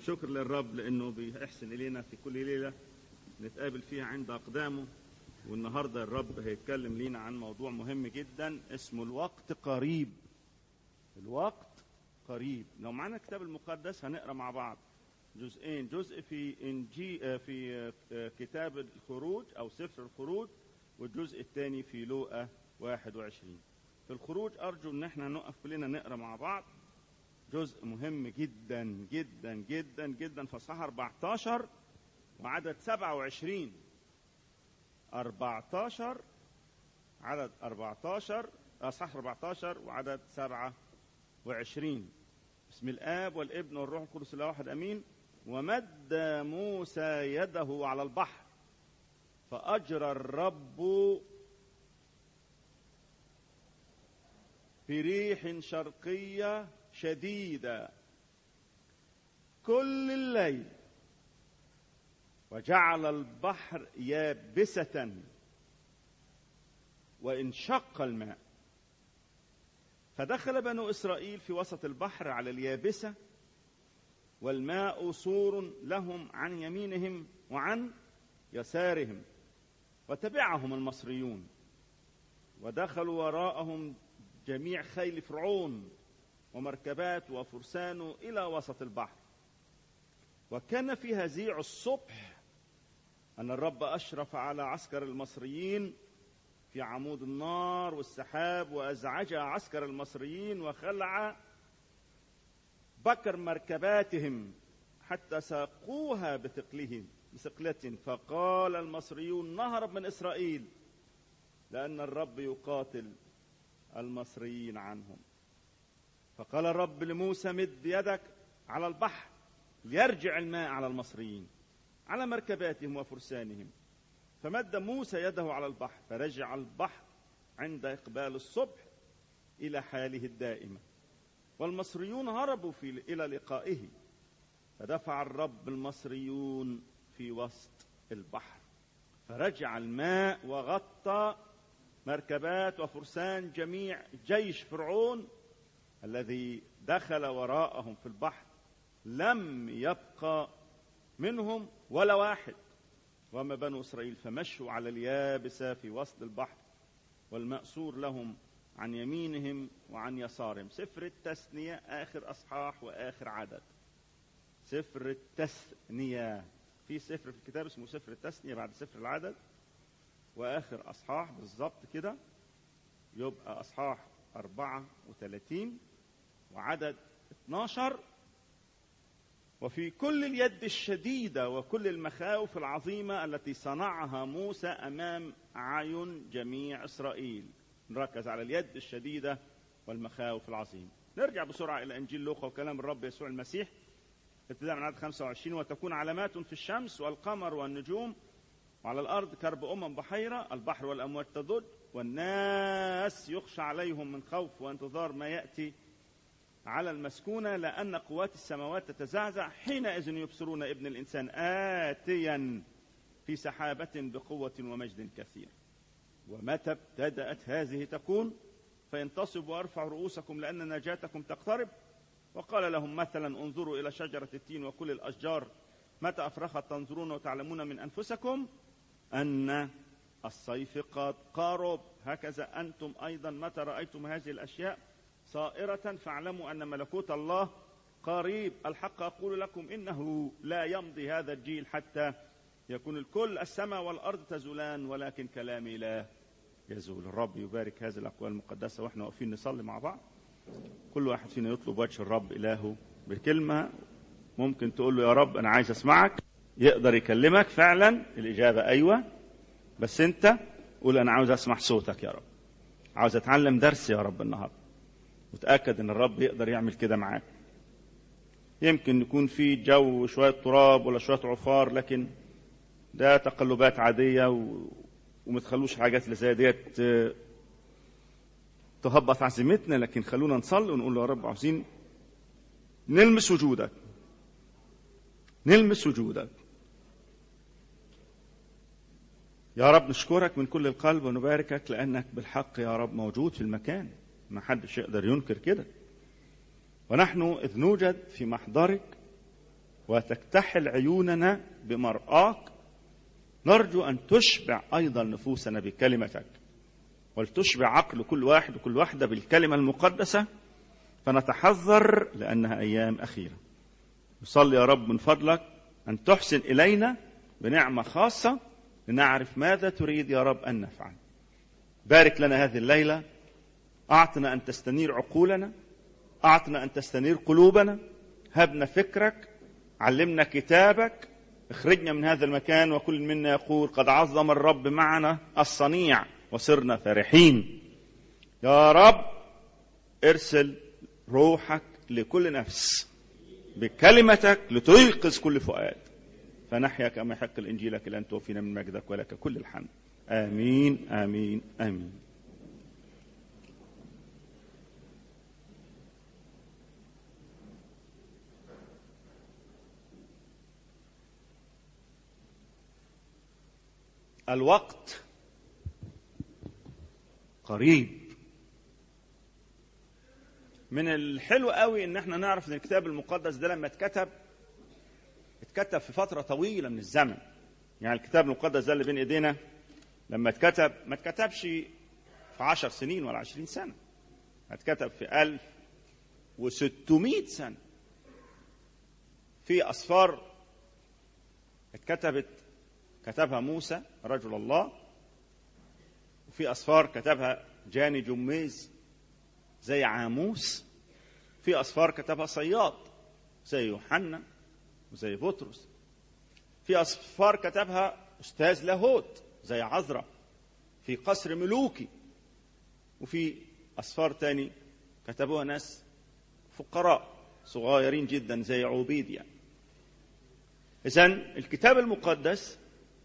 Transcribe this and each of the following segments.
شكر للرب لانه بيحسن الينا في كل ليله نتقابل فيها عند اقدامه والنهارده الرب هيتكلم لينا عن موضوع مهم جدا اسمه الوقت قريب الوقت قريب لو معانا الكتاب المقدس هنقرا مع بعض جزئين جزء في انجي في كتاب الخروج او سفر الخروج والجزء الثاني في لوقا 21 في الخروج ارجو ان احنا نقف كلنا نقرا مع بعض جزء مهم جدا جدا جدا جدا فصح 14 وعدد 27 14 عدد 14 اصحاح 14 وعدد 27 بسم الاب والابن والروح القدس الاله واحد امين ومد موسى يده على البحر فاجرى الرب في ريح شرقيه شديده كل الليل وجعل البحر يابسه وانشق الماء فدخل بنو اسرائيل في وسط البحر على اليابسه والماء سور لهم عن يمينهم وعن يسارهم وتبعهم المصريون ودخلوا وراءهم جميع خيل فرعون ومركبات وفرسانه الى وسط البحر وكان في هزيع الصبح ان الرب اشرف على عسكر المصريين في عمود النار والسحاب وازعج عسكر المصريين وخلع بكر مركباتهم حتى ساقوها بثقلهم بثقلة فقال المصريون نهرب من إسرائيل لأن الرب يقاتل المصريين عنهم فقال الرب لموسى مد يدك على البحر ليرجع الماء على المصريين على مركباتهم وفرسانهم فمد موسى يده على البحر فرجع البحر عند إقبال الصبح إلى حاله الدائمة والمصريون هربوا في إلى لقائه فدفع الرب المصريون في وسط البحر فرجع الماء وغطى مركبات وفرسان جميع جيش فرعون الذي دخل وراءهم في البحر لم يبقى منهم ولا واحد وما بنو اسرائيل فمشوا على اليابسه في وسط البحر والمأسور لهم عن يمينهم وعن يسارهم سفر التثنيه اخر اصحاح واخر عدد سفر التثنيه في سفر في الكتاب اسمه سفر التثنيه بعد سفر العدد واخر اصحاح بالظبط كده يبقى اصحاح 34 وعدد 12 وفي كل اليد الشديده وكل المخاوف العظيمه التي صنعها موسى امام اعين جميع اسرائيل نركز على اليد الشديده والمخاوف العظيمه نرجع بسرعه الى انجيل لوقا وكلام الرب يسوع المسيح ابتداء من عدد 25 وتكون علامات في الشمس والقمر والنجوم وعلى الارض كرب امم بحيره البحر والامواج تضج والناس يخشى عليهم من خوف وانتظار ما ياتي على المسكونة لأن قوات السماوات تتزعزع حينئذ يبصرون ابن الإنسان آتيا في سحابة بقوة ومجد كثير ومتى ابتدأت هذه تكون فينتصب وارفع رؤوسكم لأن نجاتكم تقترب وقال لهم مثلا انظروا إلى شجرة التين وكل الأشجار متى أفرخت تنظرون وتعلمون من أنفسكم أن الصيف قد قارب هكذا أنتم أيضا متى رأيتم هذه الأشياء صائرة فاعلموا أن ملكوت الله قريب الحق أقول لكم إنه لا يمضي هذا الجيل حتى يكون الكل السماء والأرض تزولان ولكن كلامي لا يزول الرب يبارك هذه الأقوال المقدسة وإحنا واقفين نصلي مع بعض كل واحد فينا يطلب وجه الرب إلهه بكلمة ممكن تقول له يا رب أنا عايز أسمعك يقدر يكلمك فعلا الإجابة أيوة بس أنت قول أنا عاوز أسمع صوتك يا رب عاوز أتعلم درس يا رب النهارده وتأكد ان الرب يقدر يعمل كده معاك يمكن يكون في جو شوية تراب ولا شوية عفار لكن ده تقلبات عادية و... وما تخلوش حاجات اللي زي ديت تهبط عزيمتنا لكن خلونا نصلي ونقول له يا رب عاوزين نلمس وجودك نلمس وجودك يا رب نشكرك من كل القلب ونباركك لأنك بالحق يا رب موجود في المكان ما حدش يقدر ينكر كده ونحن إذ نوجد في محضرك وتكتحل عيوننا بمرآك نرجو أن تشبع أيضا نفوسنا بكلمتك ولتشبع عقل كل واحد وكل واحدة بالكلمة المقدسة فنتحذر لأنها أيام أخيرة نصلي يا رب من فضلك أن تحسن إلينا بنعمة خاصة لنعرف ماذا تريد يا رب أن نفعل بارك لنا هذه الليلة أعطنا أن تستنير عقولنا أعطنا أن تستنير قلوبنا هبنا فكرك علمنا كتابك اخرجنا من هذا المكان وكل منا يقول قد عظم الرب معنا الصنيع وصرنا فرحين يا رب ارسل روحك لكل نفس بكلمتك لتيقظ كل فؤاد فنحيا كما يحق الانجيل الى ان توفينا من مجدك ولك كل الحمد امين امين امين الوقت قريب من الحلو قوي ان احنا نعرف ان الكتاب المقدس ده لما اتكتب اتكتب في فتره طويله من الزمن يعني الكتاب المقدس ده اللي بين ايدينا لما اتكتب ما اتكتبش في عشر سنين ولا عشرين سنه اتكتب في ألف وستمائة سنة في أسفار اتكتبت كتبها موسى رجل الله وفي أسفار كتبها جاني جميز زي عاموس في أسفار كتبها صياد زي يوحنا وزي بطرس في أسفار كتبها أستاذ لاهوت زي عذرا في قصر ملوكي وفي أسفار تاني كتبوها ناس فقراء صغيرين جدا زي عبيد يعني إذا الكتاب المقدس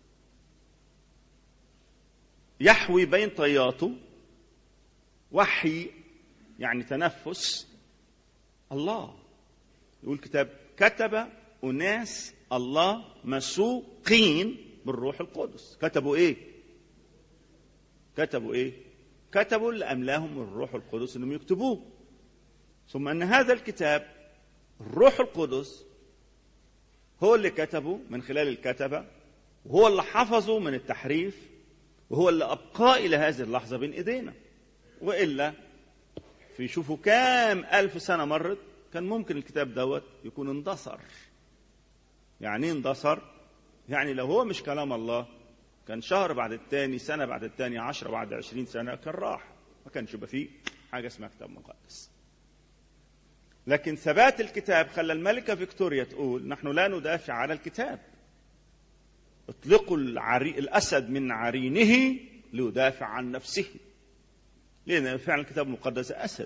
يحوي بين طياته وحي يعني تنفس الله يقول كتاب كتب أناس الله مسوقين بالروح القدس كتبوا إيه كتبوا إيه كتبوا اللي أملاهم الروح القدس أنهم يكتبوه ثم أن هذا الكتاب الروح القدس هو اللي كتبه من خلال الكتبة وهو اللي حفظه من التحريف وهو اللي أبقاه إلى هذه اللحظة بين إيدينا وإلا في شوفوا كام ألف سنة مرت كان ممكن الكتاب دوت يكون اندثر يعني ايه اندثر يعني لو هو مش كلام الله كان شهر بعد التاني سنة بعد التاني عشرة بعد عشرين سنة كان راح ما كانش يبقى فيه حاجة اسمها كتاب مقدس لكن ثبات الكتاب خلى الملكة فيكتوريا تقول نحن لا ندافع على الكتاب اطلقوا العري... الأسد من عرينه ليدافع عن نفسه لأن فعلا الكتاب المقدس أسد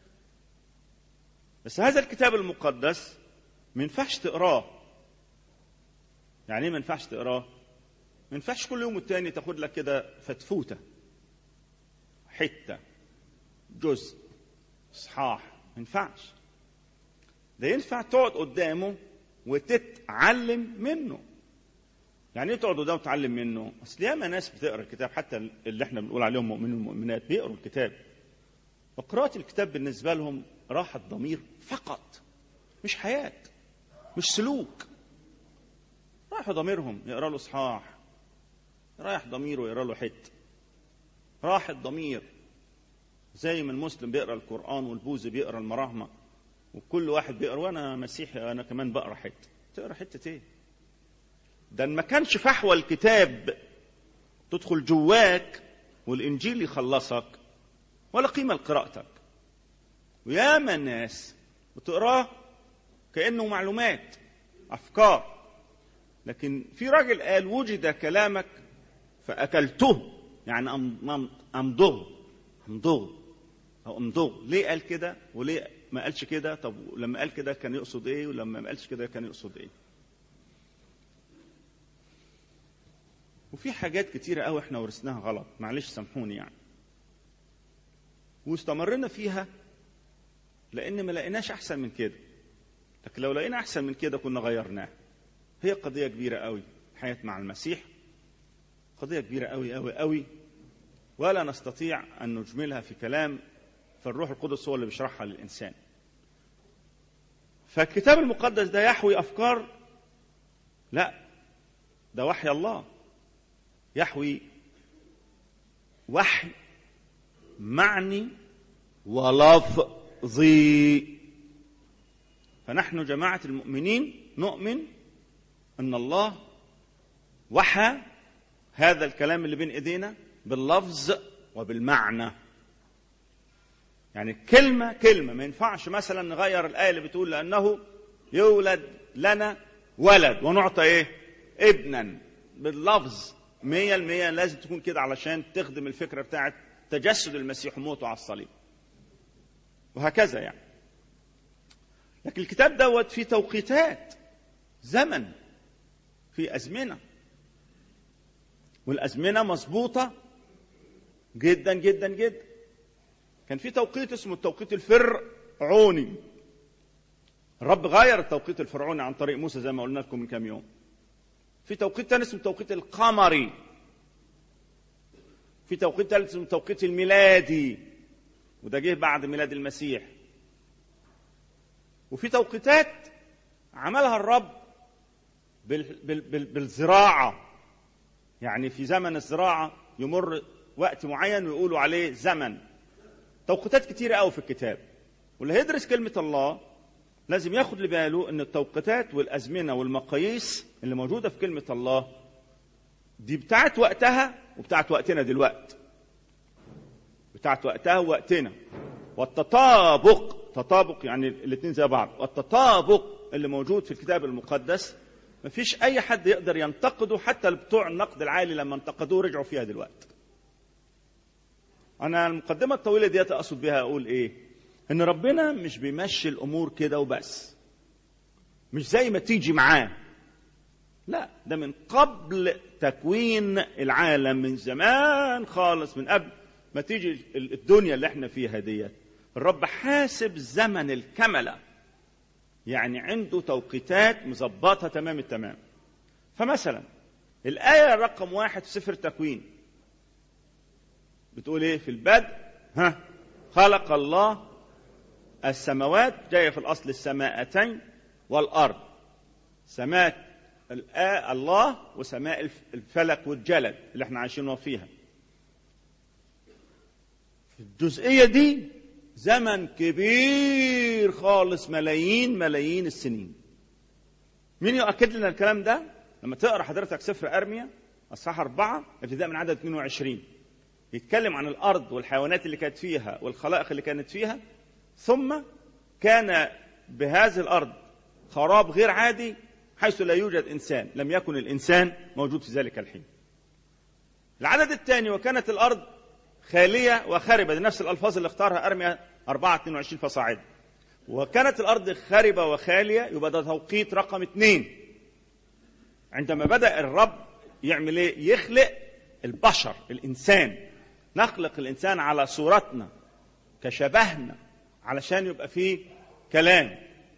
بس هذا الكتاب المقدس ما ينفعش تقراه يعني ايه ما ينفعش تقراه ما ينفعش كل يوم والتاني تاخد لك كده فتفوته حته جزء اصحاح ما ينفعش ده ينفع تقعد قدامه وتتعلم منه يعني ايه تقعد قدامه وتتعلم منه اصل ياما ناس بتقرا الكتاب حتى اللي احنا بنقول عليهم مؤمنين ومؤمنات بيقروا الكتاب وقراءة الكتاب بالنسبة لهم راحة ضمير فقط مش حياة مش سلوك رايح ضميرهم يقرا له اصحاح رايح ضميره يقرا له حته راحة ضمير زي ما المسلم بيقرا القرآن والبوذي بيقرا المراهمة وكل واحد بيقرا وانا مسيحي انا كمان بقرا حته تقرا حته ايه ده ما كانش فحوى الكتاب تدخل جواك والانجيل يخلصك ولا قيمه لقراءتك وياما الناس بتقراه كانه معلومات افكار لكن في راجل قال وجد كلامك فاكلته يعني امضغ امضغ او امضغ ليه قال كده وليه ما قالش كده طب لما قال كده كان يقصد ايه ولما ما قالش كده كان يقصد ايه وفي حاجات كتيرة قوي احنا ورثناها غلط معلش سامحوني يعني واستمرنا فيها لان ما لقيناش احسن من كده لكن لو لقينا احسن من كده كنا غيرناه هي قضية كبيرة قوي الحياة مع المسيح قضية كبيرة قوي قوي قوي ولا نستطيع أن نجملها في كلام فالروح القدس هو اللي بيشرحها للإنسان فالكتاب المقدس ده يحوي أفكار لا ده وحي الله يحوي وحي معني ولفظي فنحن جماعة المؤمنين نؤمن أن الله وحى هذا الكلام اللي بين ايدينا باللفظ وبالمعنى يعني كلمة كلمة ما ينفعش مثلا نغير الآية اللي بتقول لأنه يولد لنا ولد ونعطى إيه؟ ابنا باللفظ مية المية لازم تكون كده علشان تخدم الفكرة بتاعت تجسد المسيح وموته على الصليب وهكذا يعني لكن الكتاب دوت فيه توقيتات زمن في أزمنة والأزمنة مظبوطة جدا جدا جدا كان في توقيت اسمه التوقيت الفرعوني الرب غير التوقيت الفرعوني عن طريق موسى زي ما قلنا لكم من كام يوم في توقيت ثاني اسمه التوقيت القمري في توقيت ثالث اسمه التوقيت الميلادي وده جه بعد ميلاد المسيح وفي توقيتات عملها الرب بال بال بال بالزراعة يعني في زمن الزراعة يمر وقت معين ويقولوا عليه زمن توقيتات كتيرة قوي في الكتاب واللي هيدرس كلمة الله لازم ياخد لباله ان التوقيتات والازمنة والمقاييس اللي موجودة في كلمة الله دي بتاعت وقتها وبتاعت وقتنا دلوقتي بتاعت وقتها ووقتنا والتطابق تطابق يعني الاثنين زي بعض والتطابق اللي موجود في الكتاب المقدس مفيش اي حد يقدر ينتقده حتى بتوع النقد العالي لما انتقدوه رجعوا فيها دلوقتي انا المقدمه الطويله ديت اقصد بها اقول ايه ان ربنا مش بيمشي الامور كده وبس مش زي ما تيجي معاه لا ده من قبل تكوين العالم من زمان خالص من قبل ما تيجي الدنيا اللي احنا فيها ديت الرب حاسب زمن الكمله يعني عنده توقيتات مظبطها تمام التمام فمثلا الآية رقم واحد في سفر تكوين بتقول ايه في البدء ها خلق الله السماوات جاية في الأصل السماءتين والأرض سماء الله وسماء الفلك والجلد اللي احنا عايشين فيها في الجزئية دي زمن كبير خالص ملايين ملايين السنين مين يؤكد لنا الكلام ده لما تقرا حضرتك سفر ارميا اصحاح أربعة ابتداء من عدد 22 يتكلم عن الارض والحيوانات اللي كانت فيها والخلائق اللي كانت فيها ثم كان بهذه الارض خراب غير عادي حيث لا يوجد انسان لم يكن الانسان موجود في ذلك الحين العدد الثاني وكانت الارض خالية وخربة دي نفس الألفاظ اللي اختارها أرميا 4 22 فصاعد وكانت الأرض خاربة وخالية يبقى ده توقيت رقم اثنين عندما بدأ الرب يعمل ايه؟ يخلق البشر الإنسان نخلق الإنسان على صورتنا كشبهنا علشان يبقى فيه كلام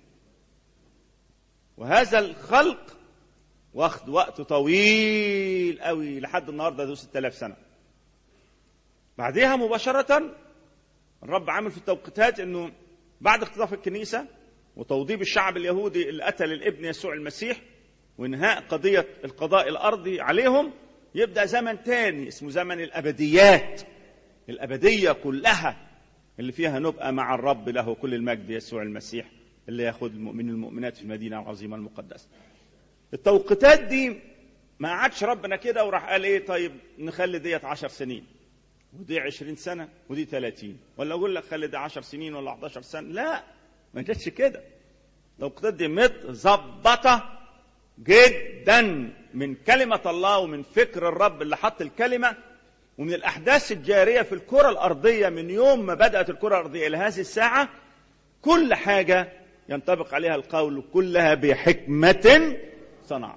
وهذا الخلق واخد وقت طويل قوي لحد النهارده ده 6000 سنه بعدها مباشرة الرب عامل في التوقيتات انه بعد اختطاف الكنيسة وتوضيب الشعب اليهودي اللي قتل الابن يسوع المسيح وانهاء قضية القضاء الارضي عليهم يبدأ زمن تاني اسمه زمن الابديات الابدية كلها اللي فيها نبقى مع الرب له كل المجد يسوع المسيح اللي ياخذ المؤمنين المؤمنات في المدينة العظيمة المقدسة التوقيتات دي ما قعدش ربنا كده وراح قال ايه طيب نخلي ديت عشر سنين ودي عشرين سنة ودي ثلاثين ولا أقول لك خلي ده عشر سنين ولا 11 سنة لا ما جاتش كده التوقيتات دي متظبطة جدا من كلمة الله ومن فكر الرب اللي حط الكلمة ومن الأحداث الجارية في الكرة الأرضية من يوم ما بدأت الكرة الأرضية إلى هذه الساعة كل حاجة ينطبق عليها القول كلها بحكمة صنعت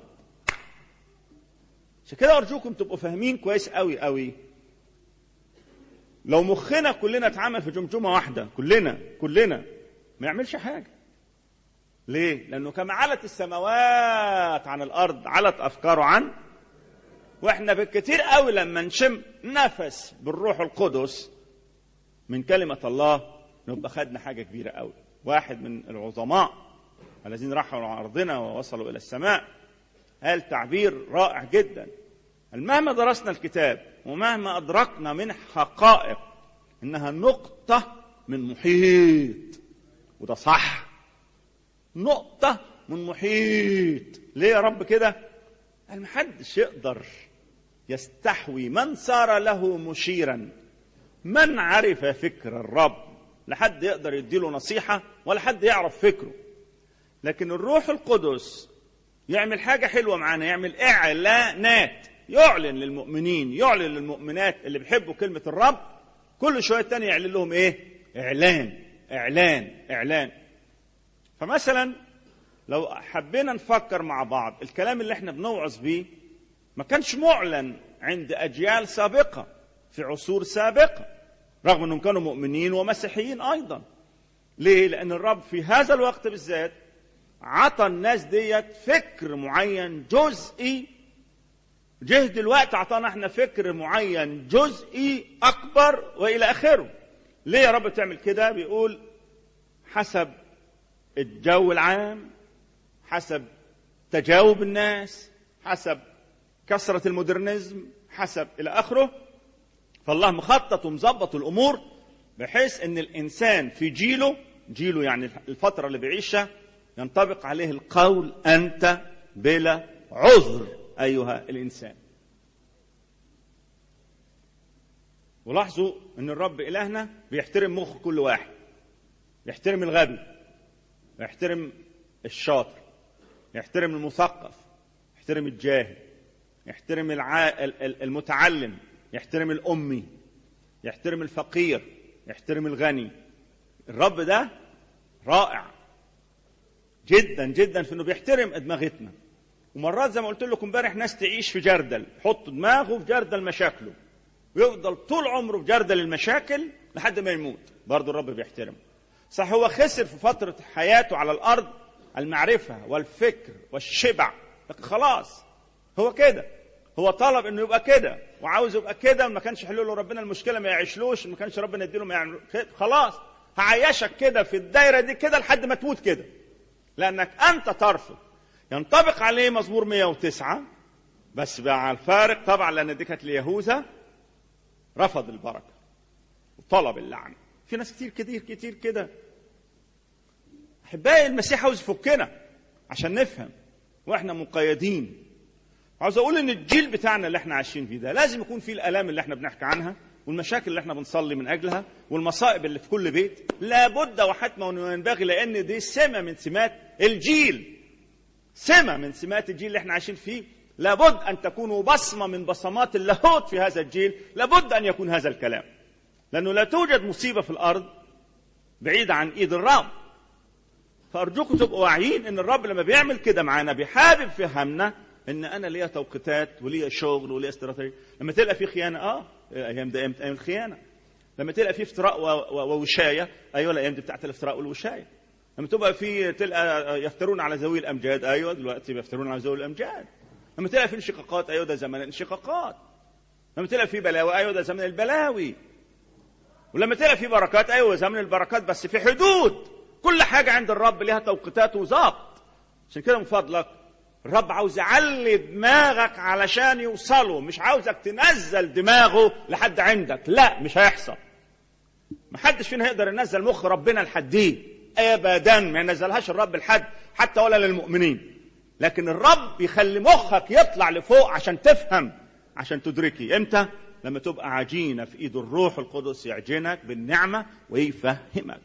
عشان كده أرجوكم تبقوا فاهمين كويس قوي قوي لو مخنا كلنا اتعمل في جمجمه واحده كلنا كلنا ما يعملش حاجه ليه لانه كما علت السماوات عن الارض علت افكاره عن واحنا بالكثير قوي لما نشم نفس بالروح القدس من كلمه الله نبقى خدنا حاجه كبيره قوي واحد من العظماء الذين راحوا على ارضنا ووصلوا الى السماء قال تعبير رائع جدا مهما درسنا الكتاب ومهما أدركنا من حقائق إنها نقطة من محيط وده صح نقطة من محيط ليه يا رب كده قال محدش يقدر يستحوي من صار له مشيرا من عرف فكر الرب لا حد يقدر يديله نصيحة ولا حد يعرف فكره لكن الروح القدس يعمل حاجة حلوة معانا يعمل إعلانات يعلن للمؤمنين يعلن للمؤمنات اللي بيحبوا كلمة الرب كل شوية تانية يعلن لهم إيه إعلان إعلان إعلان فمثلا لو حبينا نفكر مع بعض الكلام اللي احنا بنوعظ بيه ما كانش معلن عند أجيال سابقة في عصور سابقة رغم أنهم كانوا مؤمنين ومسيحيين أيضا ليه؟ لأن الرب في هذا الوقت بالذات عطى الناس ديت فكر معين جزئي جه دلوقتي عطانا احنا فكر معين جزئي أكبر وإلى آخره ليه يا رب تعمل كده بيقول حسب الجو العام حسب تجاوب الناس حسب كثرة المودرنزم حسب إلى آخره فالله مخطط ومظبط الأمور بحيث أن الإنسان في جيله جيله يعني الفترة اللي بيعيشها ينطبق عليه القول أنت بلا عذر أيها الإنسان ولاحظوا أن الرب إلهنا بيحترم مخ كل واحد يحترم الغبي ويحترم الشاطر يحترم المثقف يحترم الجاهل يحترم الع... المتعلم يحترم الأمي يحترم الفقير يحترم الغني الرب ده رائع جدا جدا في انه بيحترم ادمغتنا ومرات زي ما قلت لكم امبارح ناس تعيش في جردل يحط دماغه في جردل مشاكله ويفضل طول عمره في جردل المشاكل لحد ما يموت برضه الرب بيحترمه صح هو خسر في فترة حياته على الأرض المعرفة والفكر والشبع لكن خلاص هو كده هو طلب انه يبقى كده وعاوز يبقى كده وما كانش يحلوا له ربنا المشكله ما يعيشلوش ما كانش ربنا يديله ما يعمل خلاص هعيشك كده في الدايره دي كده لحد ما تموت كده لانك انت ترفض ينطبق عليه مزمور 109 بس بقى على الفارق طبعا لان دي كانت ليهوذا رفض البركه وطلب اللعنه في ناس كتير كتير كتير كده احبائي المسيح عاوز يفكنا عشان نفهم واحنا مقيدين عاوز اقول ان الجيل بتاعنا اللي احنا عايشين فيه ده لازم يكون فيه الالام اللي احنا بنحكي عنها والمشاكل اللي احنا بنصلي من اجلها والمصائب اللي في كل بيت لابد وحتما وانه ينبغي لان دي سمه من سمات الجيل سمه من سمات الجيل اللي احنا عايشين فيه لابد ان تكونوا بصمه من بصمات اللاهوت في هذا الجيل لابد ان يكون هذا الكلام لانه لا توجد مصيبه في الارض بعيده عن ايد الرب فارجوكم تبقوا واعيين ان الرب لما بيعمل كده معانا بيحابب فهمنا ان انا ليا توقيتات وليا شغل وليا استراتيجيه لما تلقى في خيانه اه الايام ده ايام الخيانه لما تلقى في افتراء ووشايه ايوه الايام دي بتاعت الافتراء والوشايه لما تبقى في تلقى يفترون على ذوي الامجاد ايوه دلوقتي بيفترون على ذوي الامجاد لما تلقى في انشقاقات ايوه ده زمن الانشقاقات لما تلقى في بلاوي ايوه ده زمن البلاوي ولما تلقى في بركات ايوه زمن البركات بس في حدود كل حاجه عند الرب ليها توقيتات وظبط عشان كده من فضلك الرب عاوز يعلي دماغك علشان يوصله مش عاوزك تنزل دماغه لحد عندك لا مش هيحصل محدش فينا يقدر ينزل مخ ربنا لحديه ابدا ما ينزلهاش الرب لحد حتى ولا للمؤمنين لكن الرب يخلي مخك يطلع لفوق عشان تفهم عشان تدركي امتى لما تبقى عجينه في ايد الروح القدس يعجنك بالنعمه ويفهمك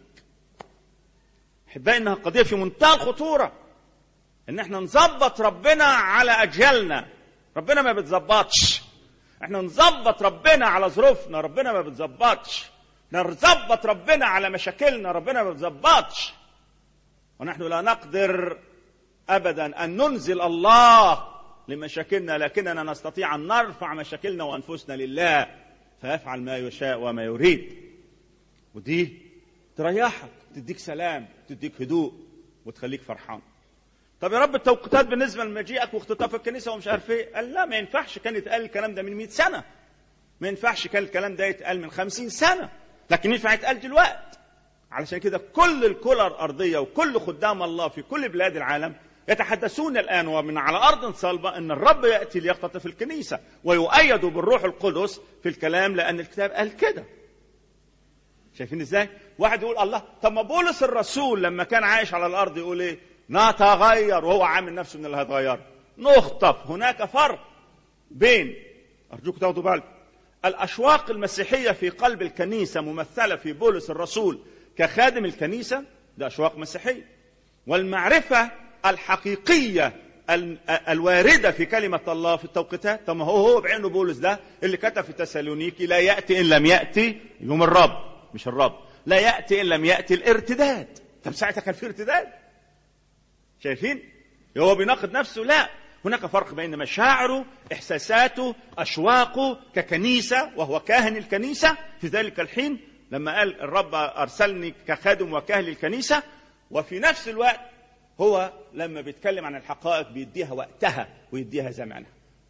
احبائي انها قضيه في منتهى الخطوره ان احنا نظبط ربنا على اجيالنا ربنا ما بتظبطش احنا نظبط ربنا على ظروفنا ربنا ما بتظبطش نظبط ربنا على مشاكلنا ربنا ما بتظبطش ونحن لا نقدر ابدا ان ننزل الله لمشاكلنا لكننا نستطيع ان نرفع مشاكلنا وانفسنا لله فيفعل ما يشاء وما يريد ودي تريحك تديك سلام تديك هدوء وتخليك فرحان طب يا رب التوقيتات بالنسبه لمجيئك واختطاف الكنيسه ومش عارف ايه قال لا ما ينفعش كان يتقال الكلام ده من 100 سنه ما ينفعش كان الكلام ده يتقال من 50 سنه لكن ينفع يتقال دلوقتي علشان كده كل الكرة الأرضية وكل خدام الله في كل بلاد العالم يتحدثون الآن ومن على أرض صلبة أن الرب يأتي ليقتطف الكنيسة ويؤيد بالروح القدس في الكلام لأن الكتاب قال كده شايفين ازاي؟ واحد يقول الله طب ما بولس الرسول لما كان عايش على الارض يقول ايه؟ نتغير وهو عامل نفسه من اللي هيتغير نخطف هناك فرق بين ارجوك تاخدوا بالكم الاشواق المسيحيه في قلب الكنيسه ممثله في بولس الرسول كخادم الكنيسه ده اشواق مسيحيه والمعرفه الحقيقيه الوارده في كلمه الله في التوقيتات طب ما هو هو بعينه بولس ده اللي كتب في تسالونيكي لا ياتي ان لم ياتي يوم الرب مش الرب لا ياتي ان لم ياتي الارتداد طب ساعتها كان في ارتداد شايفين هو بيناقض نفسه لا هناك فرق بين مشاعره احساساته اشواقه ككنيسه وهو كاهن الكنيسه في ذلك الحين لما قال الرب ارسلني كخادم وكاهن الكنيسه وفي نفس الوقت هو لما بيتكلم عن الحقائق بيديها وقتها ويديها زمانها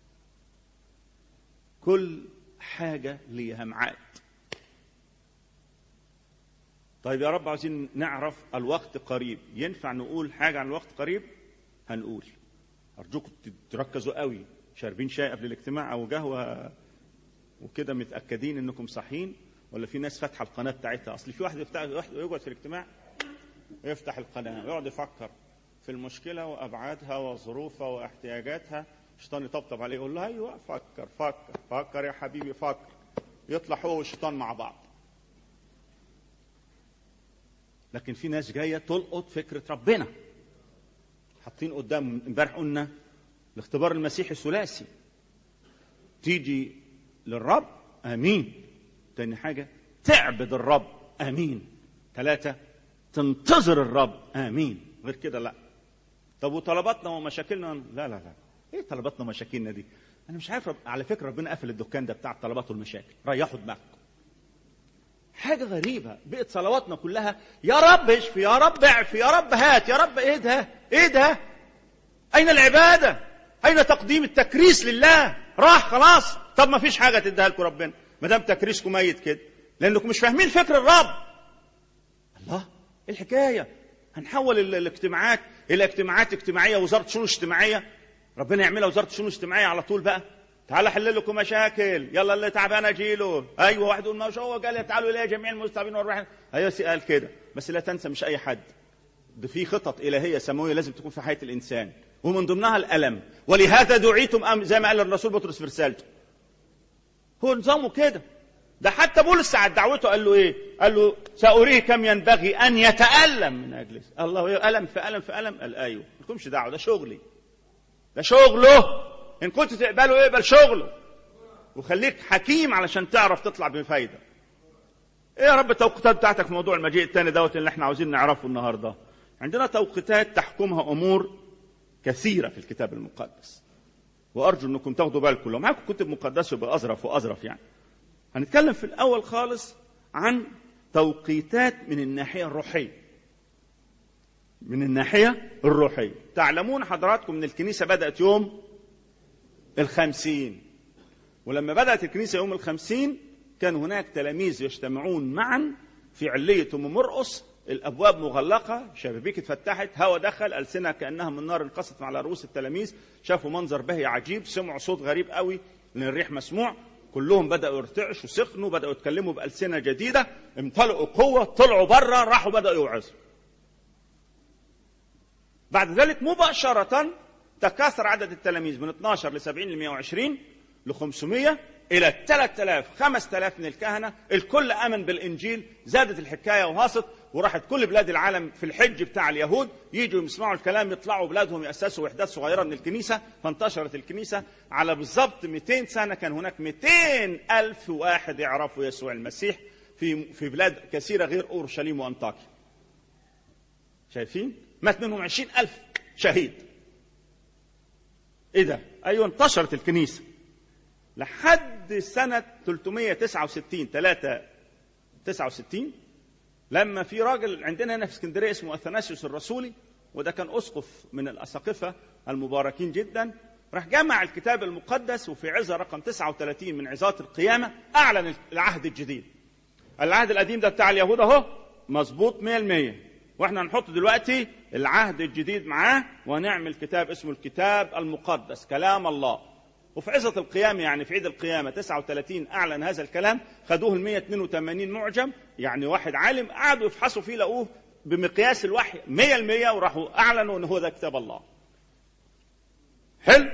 كل حاجه ليها ميعاد طيب يا رب عايزين نعرف الوقت قريب ينفع نقول حاجة عن الوقت قريب هنقول أرجوكم تركزوا قوي شاربين شاي قبل الاجتماع أو قهوة وكده متأكدين إنكم صحيين ولا في ناس فاتحة القناة بتاعتها أصل في واحد يفتح يقعد في الاجتماع يفتح القناة ويقعد يفكر في المشكلة وأبعادها وظروفها واحتياجاتها الشيطان يطبطب عليه يقول له أيوه فكر فكر فكر يا حبيبي فكر يطلع هو والشيطان مع بعض لكن في ناس جايه تلقط فكره ربنا حاطين قدام امبارح قلنا الاختبار المسيحي الثلاثي تيجي للرب امين تاني حاجه تعبد الرب امين ثلاثه تنتظر الرب امين غير كده لا طب وطلباتنا ومشاكلنا لا لا لا ايه طلباتنا ومشاكلنا دي انا مش عارف رب... على فكره ربنا قفل الدكان ده بتاع الطلبات والمشاكل ريحوا دماغكم حاجه غريبه بقت صلواتنا كلها يا رب اشفي يا رب اعفي يا رب هات يا رب ايه ده ايه ده اين العباده اين تقديم التكريس لله راح خلاص طب ما فيش حاجه تديها لكم ربنا ما دام تكريسكم ميت كده لانكم مش فاهمين فكر الرب الله ايه الحكايه هنحول الاجتماعات الى اجتماعات اجتماعيه وزاره شؤون اجتماعيه ربنا يعملها وزاره شؤون اجتماعيه على طول بقى تعال احل لكم مشاكل يلا اللي تعبان اجيله ايوه واحد يقول ما هو قال تعالوا الي جميع المستعبين والراحلين ايوه قال كده بس لا تنسى مش اي حد ده في خطط الهيه سماويه لازم تكون في حياه الانسان ومن ضمنها الالم ولهذا دعيتم أم زي ما قال الرسول بطرس في رسالته هو نظامه كده ده حتى بولس ساعة دعوته قال له ايه؟ قال له سأريه كم ينبغي أن يتألم من أجل الله ألم في ألم في ألم قال أيوه ما لكمش دعوة ده شغلي ده شغله إن كنت تقبله اقبل شغله وخليك حكيم علشان تعرف تطلع بفايدة ايه يا رب التوقيتات بتاعتك في موضوع المجيء الثاني دوت اللي احنا عاوزين نعرفه النهارده عندنا توقيتات تحكمها امور كثيره في الكتاب المقدس وارجو انكم تاخدوا بالكم لو معاكم كتب مقدسه يبقى اظرف واظرف يعني هنتكلم في الاول خالص عن توقيتات من الناحيه الروحيه من الناحيه الروحيه تعلمون حضراتكم ان الكنيسه بدات يوم الخمسين ولما بدأت الكنيسة يوم الخمسين كان هناك تلاميذ يجتمعون معا في علية أم مرقص الأبواب مغلقة شبابيك اتفتحت هواء دخل ألسنة كأنها من نار انقصت على رؤوس التلاميذ شافوا منظر بهي عجيب سمعوا صوت غريب قوي لأن الريح مسموع كلهم بدأوا يرتعشوا سخنوا بدأوا يتكلموا بألسنة جديدة امتلئوا قوة طلعوا بره راحوا بدأوا يوعظوا بعد ذلك مباشرة تكاثر عدد التلاميذ من 12 ل 70 ل 120 ل 500 الى 3000 5000 من الكهنه الكل امن بالانجيل زادت الحكايه وهاصت وراحت كل بلاد العالم في الحج بتاع اليهود يجوا يسمعوا الكلام يطلعوا بلادهم ياسسوا وحدات صغيره من الكنيسه فانتشرت الكنيسه على بالضبط 200 سنه كان هناك 200 الف واحد يعرفوا يسوع المسيح في في بلاد كثيره غير اورشليم وانطاكيا شايفين مات منهم 20 الف شهيد ايه ده ايوه انتشرت الكنيسه لحد سنه 369 3 69 لما في راجل عندنا هنا في اسكندريه اسمه اثناسيوس الرسولي وده كان اسقف من الاساقفه المباركين جدا راح جمع الكتاب المقدس وفي عظه رقم 39 من عظات القيامه اعلن العهد الجديد العهد القديم ده بتاع اليهود اهو مظبوط 100% واحنا هنحط دلوقتي العهد الجديد معاه ونعمل كتاب اسمه الكتاب المقدس كلام الله وفي عزة القيامة يعني في عيد القيامة 39 أعلن هذا الكلام خدوه ال 182 معجم يعني واحد عالم قعدوا يفحصوا فيه لقوه بمقياس الوحي 100% وراحوا أعلنوا أن هو ده كتاب الله حلو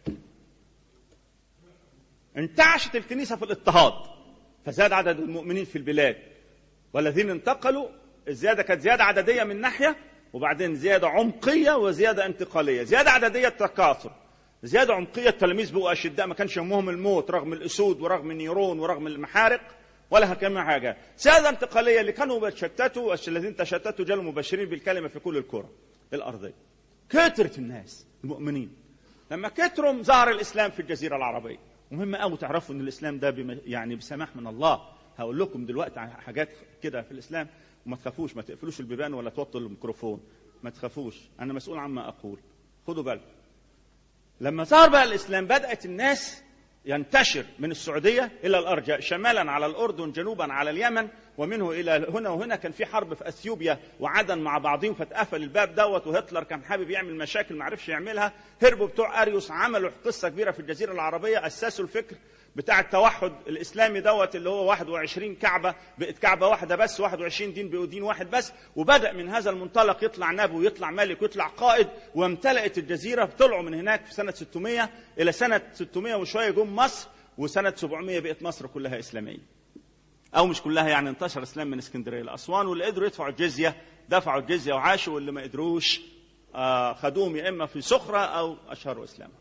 انتعشت الكنيسة في الاضطهاد فزاد عدد المؤمنين في البلاد والذين انتقلوا الزيادة كانت زيادة عددية من ناحية وبعدين زيادة عمقية وزيادة انتقالية زيادة عددية تكاثر زيادة عمقية التلاميذ بقوا أشداء ما كانش يهمهم الموت رغم الأسود ورغم النيرون ورغم المحارق ولا كم حاجة زيادة انتقالية اللي كانوا بيتشتتوا الذين تشتتوا جالوا مبشرين بالكلمة في كل الكرة الأرضية كثرت الناس المؤمنين لما كثروا ظهر الإسلام في الجزيرة العربية مهم قوي تعرفوا ان الاسلام ده بم... يعني بسماح من الله هقول لكم دلوقتي عن حاجات كده في الاسلام وما تخافوش ما تقفلوش البيبان ولا توطوا الميكروفون ما تخافوش انا مسؤول عما اقول خدوا بالكم لما ظهر بقى الاسلام بدات الناس ينتشر من السعوديه الى الارجاء شمالا على الاردن جنوبا على اليمن ومنه الى هنا وهنا كان في حرب في اثيوبيا وعدن مع بعضهم فاتقفل الباب دوت وهتلر كان حابب يعمل مشاكل ما عرفش يعملها هربوا بتوع اريوس عملوا قصه كبيره في الجزيره العربيه اسسوا الفكر بتاع التوحد الاسلامي دوت اللي هو 21 كعبه بقت كعبه واحده بس 21 دين بقوا دين واحد بس وبدا من هذا المنطلق يطلع نبي ويطلع ملك ويطلع قائد وامتلأت الجزيره طلعوا من هناك في سنه 600 الى سنه 600 وشويه جم مصر وسنه 700 بقت مصر كلها اسلاميه او مش كلها يعني انتشر الاسلام من اسكندريه لاسوان واللي قدروا يدفعوا الجزيه دفعوا الجزيه وعاشوا واللي ما قدروش آه خدوهم يا اما في سخره او اشهروا اسلاما.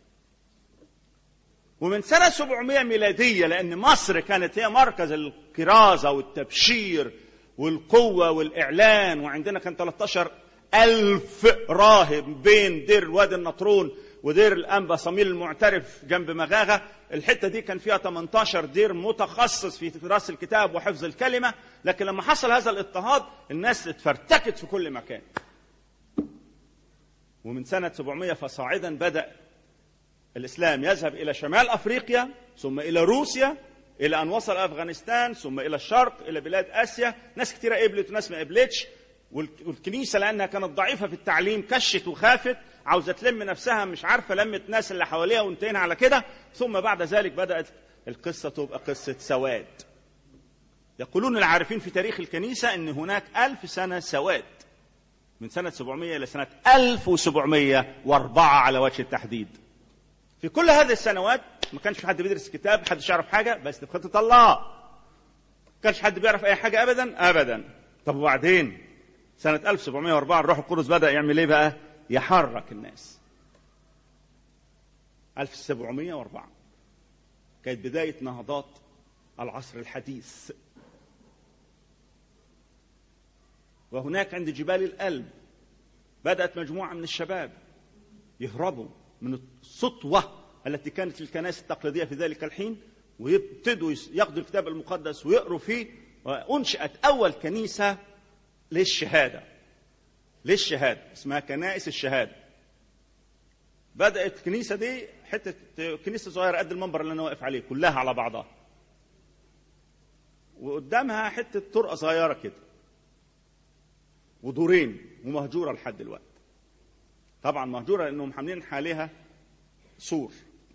ومن سنه 700 ميلاديه لان مصر كانت هي مركز الكرازه والتبشير والقوه والاعلان وعندنا كان 13 ألف راهب بين دير وادي النطرون ودير الانبا صميل المعترف جنب مغاغه الحته دي كان فيها 18 دير متخصص في دراسه الكتاب وحفظ الكلمه لكن لما حصل هذا الاضطهاد الناس اتفرتكت في كل مكان ومن سنه 700 فصاعدا بدا الاسلام يذهب الى شمال افريقيا ثم الى روسيا الى ان وصل افغانستان ثم الى الشرق الى بلاد اسيا ناس كثيره قبلت وناس ما قبلتش والكنيسه لانها كانت ضعيفه في التعليم كشت وخافت عاوزه تلم نفسها مش عارفه لمت الناس اللي حواليها وانتهينا على كده ثم بعد ذلك بدات القصه تبقى قصه سواد يقولون العارفين في تاريخ الكنيسه ان هناك ألف سنه سواد من سنه 700 الى سنه 1704 على وجه التحديد في كل هذه السنوات ما كانش في حد بيدرس كتاب حدش يعرف حاجه بس بخطه الله ما كانش حد بيعرف اي حاجه ابدا ابدا طب وبعدين سنة 1704 الروح القدس بدأ يعمل ايه بقى؟ يحرك الناس. 1704 كانت بداية نهضات العصر الحديث. وهناك عند جبال الألب بدأت مجموعة من الشباب يهربوا من السطوة التي كانت في الكنائس التقليدية في ذلك الحين ويبتدوا ياخذوا الكتاب المقدس ويقروا فيه وأنشأت أول كنيسة للشهادة للشهادة اسمها كنائس الشهادة بدأت الكنيسة دي حتة كنيسة صغيرة قد المنبر اللي أنا واقف عليه كلها على بعضها وقدامها حتة طرقة صغيرة كده ودورين ومهجورة لحد دلوقتي طبعا مهجورة لأنهم حاملين حالها سور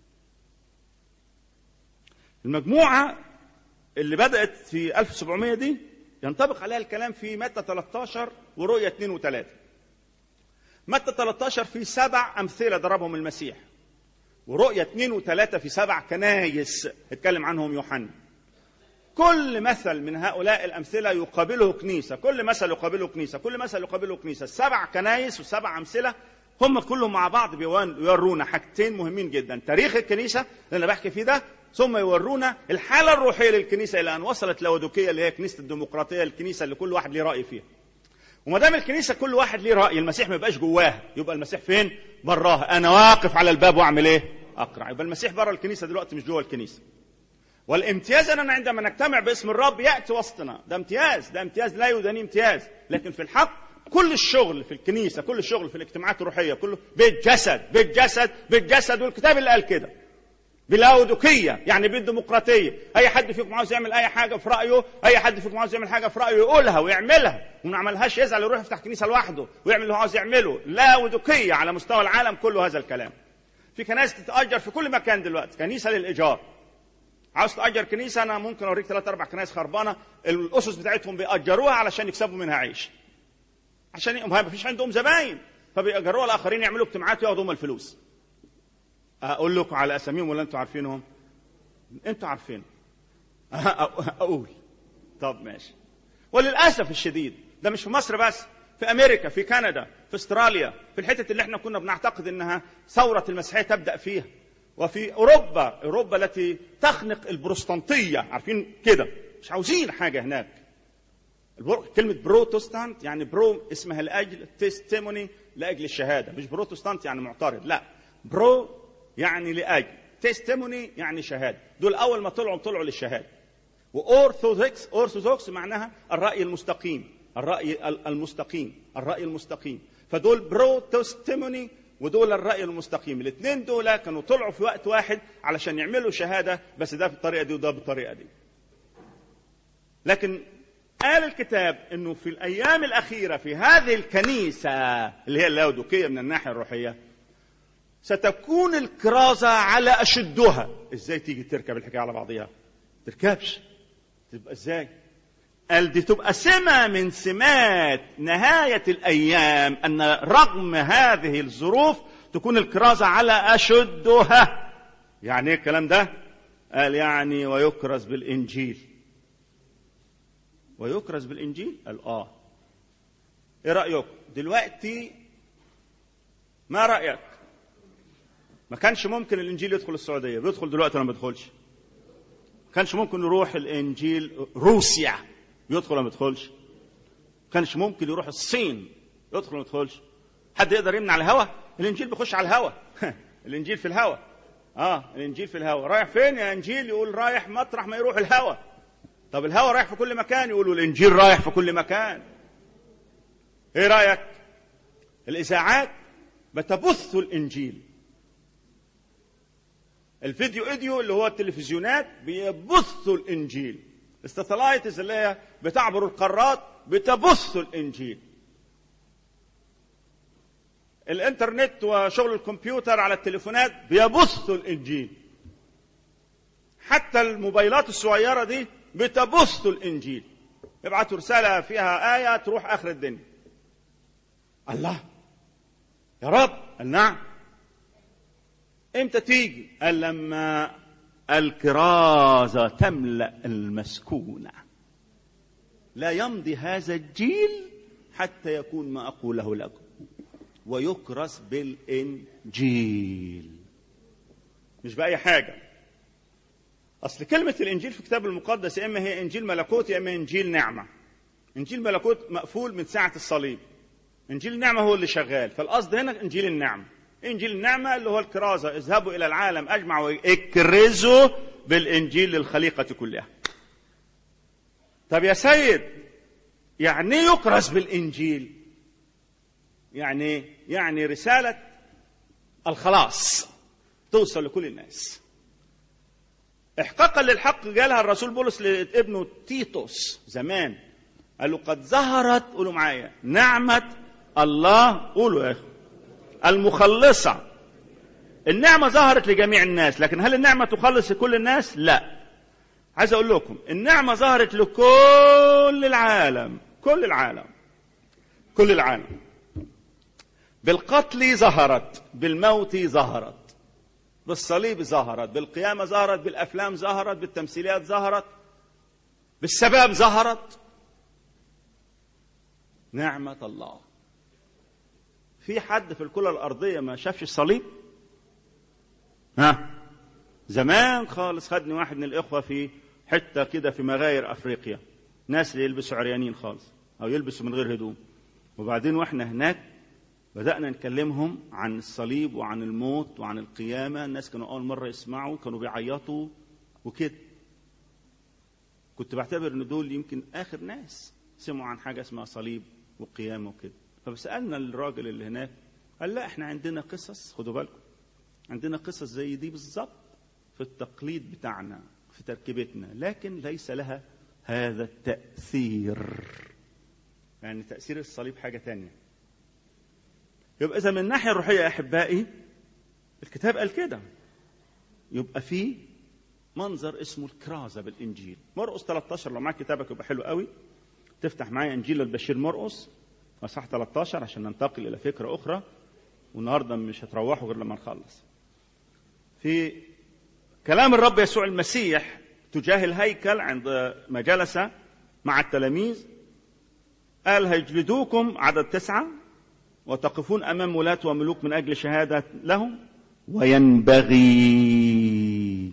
المجموعة اللي بدأت في 1700 دي ينطبق عليها الكلام في متى 13 ورؤية 2 و3 متى 13 في سبع أمثلة ضربهم المسيح ورؤية 2 و3 في سبع كنايس اتكلم عنهم يوحنا كل مثل من هؤلاء الأمثلة يقابله كنيسة كل مثل يقابله كنيسة كل مثل يقابله كنيسة السبع كنايس والسبع أمثلة هم كلهم مع بعض بيورونا حاجتين مهمين جدا تاريخ الكنيسة اللي أنا بحكي فيه ده ثم يورونا الحالة الروحية للكنيسة إلى أن وصلت لودوكية اللي هي كنيسة الديمقراطية الكنيسة اللي كل واحد ليه رأي فيها وما دام الكنيسة كل واحد ليه رأي المسيح ما يبقاش جواها يبقى المسيح فين؟ براها أنا واقف على الباب وأعمل إيه؟ أقرع يبقى المسيح بره الكنيسة دلوقتي مش جوه الكنيسة والامتياز أننا عندما نجتمع باسم الرب يأتي وسطنا ده امتياز ده امتياز لا يداني امتياز لكن في الحق كل الشغل في الكنيسة كل الشغل في الاجتماعات الروحية كله بالجسد بالجسد بالجسد والكتاب اللي قال كده بلاودوكيه يعني بالديمقراطيه اي حد فيكم عاوز يعمل اي حاجه في رايه اي حد فيكم عاوز يعمل حاجه في رايه يقولها ويعملها وما عملهاش يزعل يروح يفتح كنيسه لوحده ويعمل اللي هو عاوز يعمله لاودوكيه على مستوى العالم كله هذا الكلام في كنائس تتاجر في كل مكان دلوقتي كنيسه للايجار عاوز تاجر كنيسه انا ممكن اوريك ثلاث اربع كنائس خربانه الاسس بتاعتهم بيأجروها علشان يكسبوا منها عيش عشان ما فيش عندهم زباين فبيأجروها الاخرين يعملوا اجتماعات وياخدوا هم الفلوس اقول لكم على اساميهم ولا انتوا عارفينهم انتوا عارفين اقول طب ماشي وللاسف الشديد ده مش في مصر بس في امريكا في كندا في استراليا في الحتت اللي احنا كنا بنعتقد انها ثوره المسيحيه تبدا فيها وفي اوروبا اوروبا التي تخنق البروستانتيه عارفين كده مش عاوزين حاجه هناك كلمة بروتستانت يعني برو اسمها لأجل تيستيموني لأجل الشهادة مش بروتستانت يعني معترض لا برو يعني لأجل تيستيموني يعني شهادة دول أول ما طلعوا طلعوا للشهادة وأورثوذكس أورثوذكس معناها الرأي المستقيم الرأي المستقيم الرأي المستقيم فدول بروتستيموني ودول الرأي المستقيم الاثنين دول كانوا طلعوا في وقت واحد علشان يعملوا شهادة بس ده بالطريقة دي وده بالطريقة دي لكن قال الكتاب انه في الايام الاخيره في هذه الكنيسه اللي هي اللاودوكيه من الناحيه الروحيه ستكون الكرازه على اشدها ازاي تيجي تركب الحكايه على بعضها تركبش تبقى ازاي قال دي تبقى سمة من سمات نهاية الأيام أن رغم هذه الظروف تكون الكرازة على أشدها يعني إيه الكلام ده؟ قال يعني ويكرز بالإنجيل ويكرز بالإنجيل؟ قال آه إيه رأيك؟ دلوقتي ما رأيك؟ ما كانش ممكن الإنجيل يدخل السعودية بيدخل دلوقتي ولا ما بيدخلش؟ ما كانش ممكن يروح الإنجيل روسيا يدخل ولا ما يدخلش؟ ما كانش ممكن يروح الصين يدخل ولا ما يدخلش؟ حد يقدر يمنع الهوى؟ الإنجيل بيخش على الهوى الإنجيل في الهوى اه الإنجيل في الهوى رايح فين يا إنجيل؟ يقول رايح مطرح ما يروح الهوى طب الهوى رايح في كل مكان يقولوا الإنجيل رايح في كل مكان إيه رأيك؟ الإذاعات بتبث الإنجيل الفيديو ايديو اللي هو التلفزيونات بيبثوا الانجيل الستلايتس اللي هي بتعبر القارات بتبث الانجيل الانترنت وشغل الكمبيوتر على التليفونات بيبثوا الانجيل حتى الموبايلات الصغيره دي بتبث الانجيل يبعتوا رساله فيها ايه تروح اخر الدنيا الله يا رب قال نعم امتى تيجي قال لما الكرازة تملأ المسكونة لا يمضي هذا الجيل حتى يكون ما أقوله لكم ويكرس بالإنجيل مش بأي حاجة أصل كلمة الإنجيل في الكتاب المقدس يا إما هي إنجيل ملكوت يا إما إنجيل نعمة إنجيل ملكوت مقفول من ساعة الصليب إنجيل النعمة هو اللي شغال فالقصد هنا إنجيل النعمة انجيل النعمه اللي هو الكرازه اذهبوا الى العالم اجمع واكرزوا بالانجيل للخليقه كلها طب يا سيد يعني يكرز بالانجيل يعني يعني رساله الخلاص توصل لكل الناس احقاقا للحق قالها الرسول بولس لابنه تيتوس زمان قال له قد ظهرت قولوا معايا نعمه الله قولوا يا اخي المخلصة النعمة ظهرت لجميع الناس لكن هل النعمة تخلص كل الناس؟ لا عايز أقول لكم النعمة ظهرت لكل العالم كل العالم كل العالم بالقتل ظهرت بالموت ظهرت بالصليب ظهرت بالقيامة ظهرت بالأفلام ظهرت بالتمثيليات ظهرت بالسباب ظهرت نعمة الله في حد في الكرة الأرضية ما شافش الصليب؟ ها؟ زمان خالص خدني واحد من الإخوة في حتة كده في مغاير أفريقيا ناس اللي يلبسوا عريانين خالص أو يلبسوا من غير هدوم وبعدين وإحنا هناك بدأنا نكلمهم عن الصليب وعن الموت وعن القيامة الناس كانوا أول مرة يسمعوا كانوا بيعيطوا وكده كنت بعتبر ان دول يمكن اخر ناس سمعوا عن حاجه اسمها صليب وقيامه وكده فسالنا الراجل اللي هناك قال لا احنا عندنا قصص خدوا بالكم عندنا قصص زي دي بالظبط في التقليد بتاعنا في تركيبتنا لكن ليس لها هذا التأثير يعني تأثير الصليب حاجة تانية يبقى إذا من الناحية الروحية يا أحبائي الكتاب قال كده يبقى في منظر اسمه الكرازة بالإنجيل مرقس 13 لو معاك كتابك يبقى حلو قوي تفتح معايا إنجيل البشير مرقس اصحاح 13 عشان ننتقل إلى فكرة أخرى والنهارده مش هتروحوا غير لما نخلص. في كلام الرب يسوع المسيح تجاه الهيكل عند ما جلس مع التلاميذ قال هيجلدوكم عدد تسعة وتقفون أمام ولاة وملوك من أجل شهادة لهم وينبغي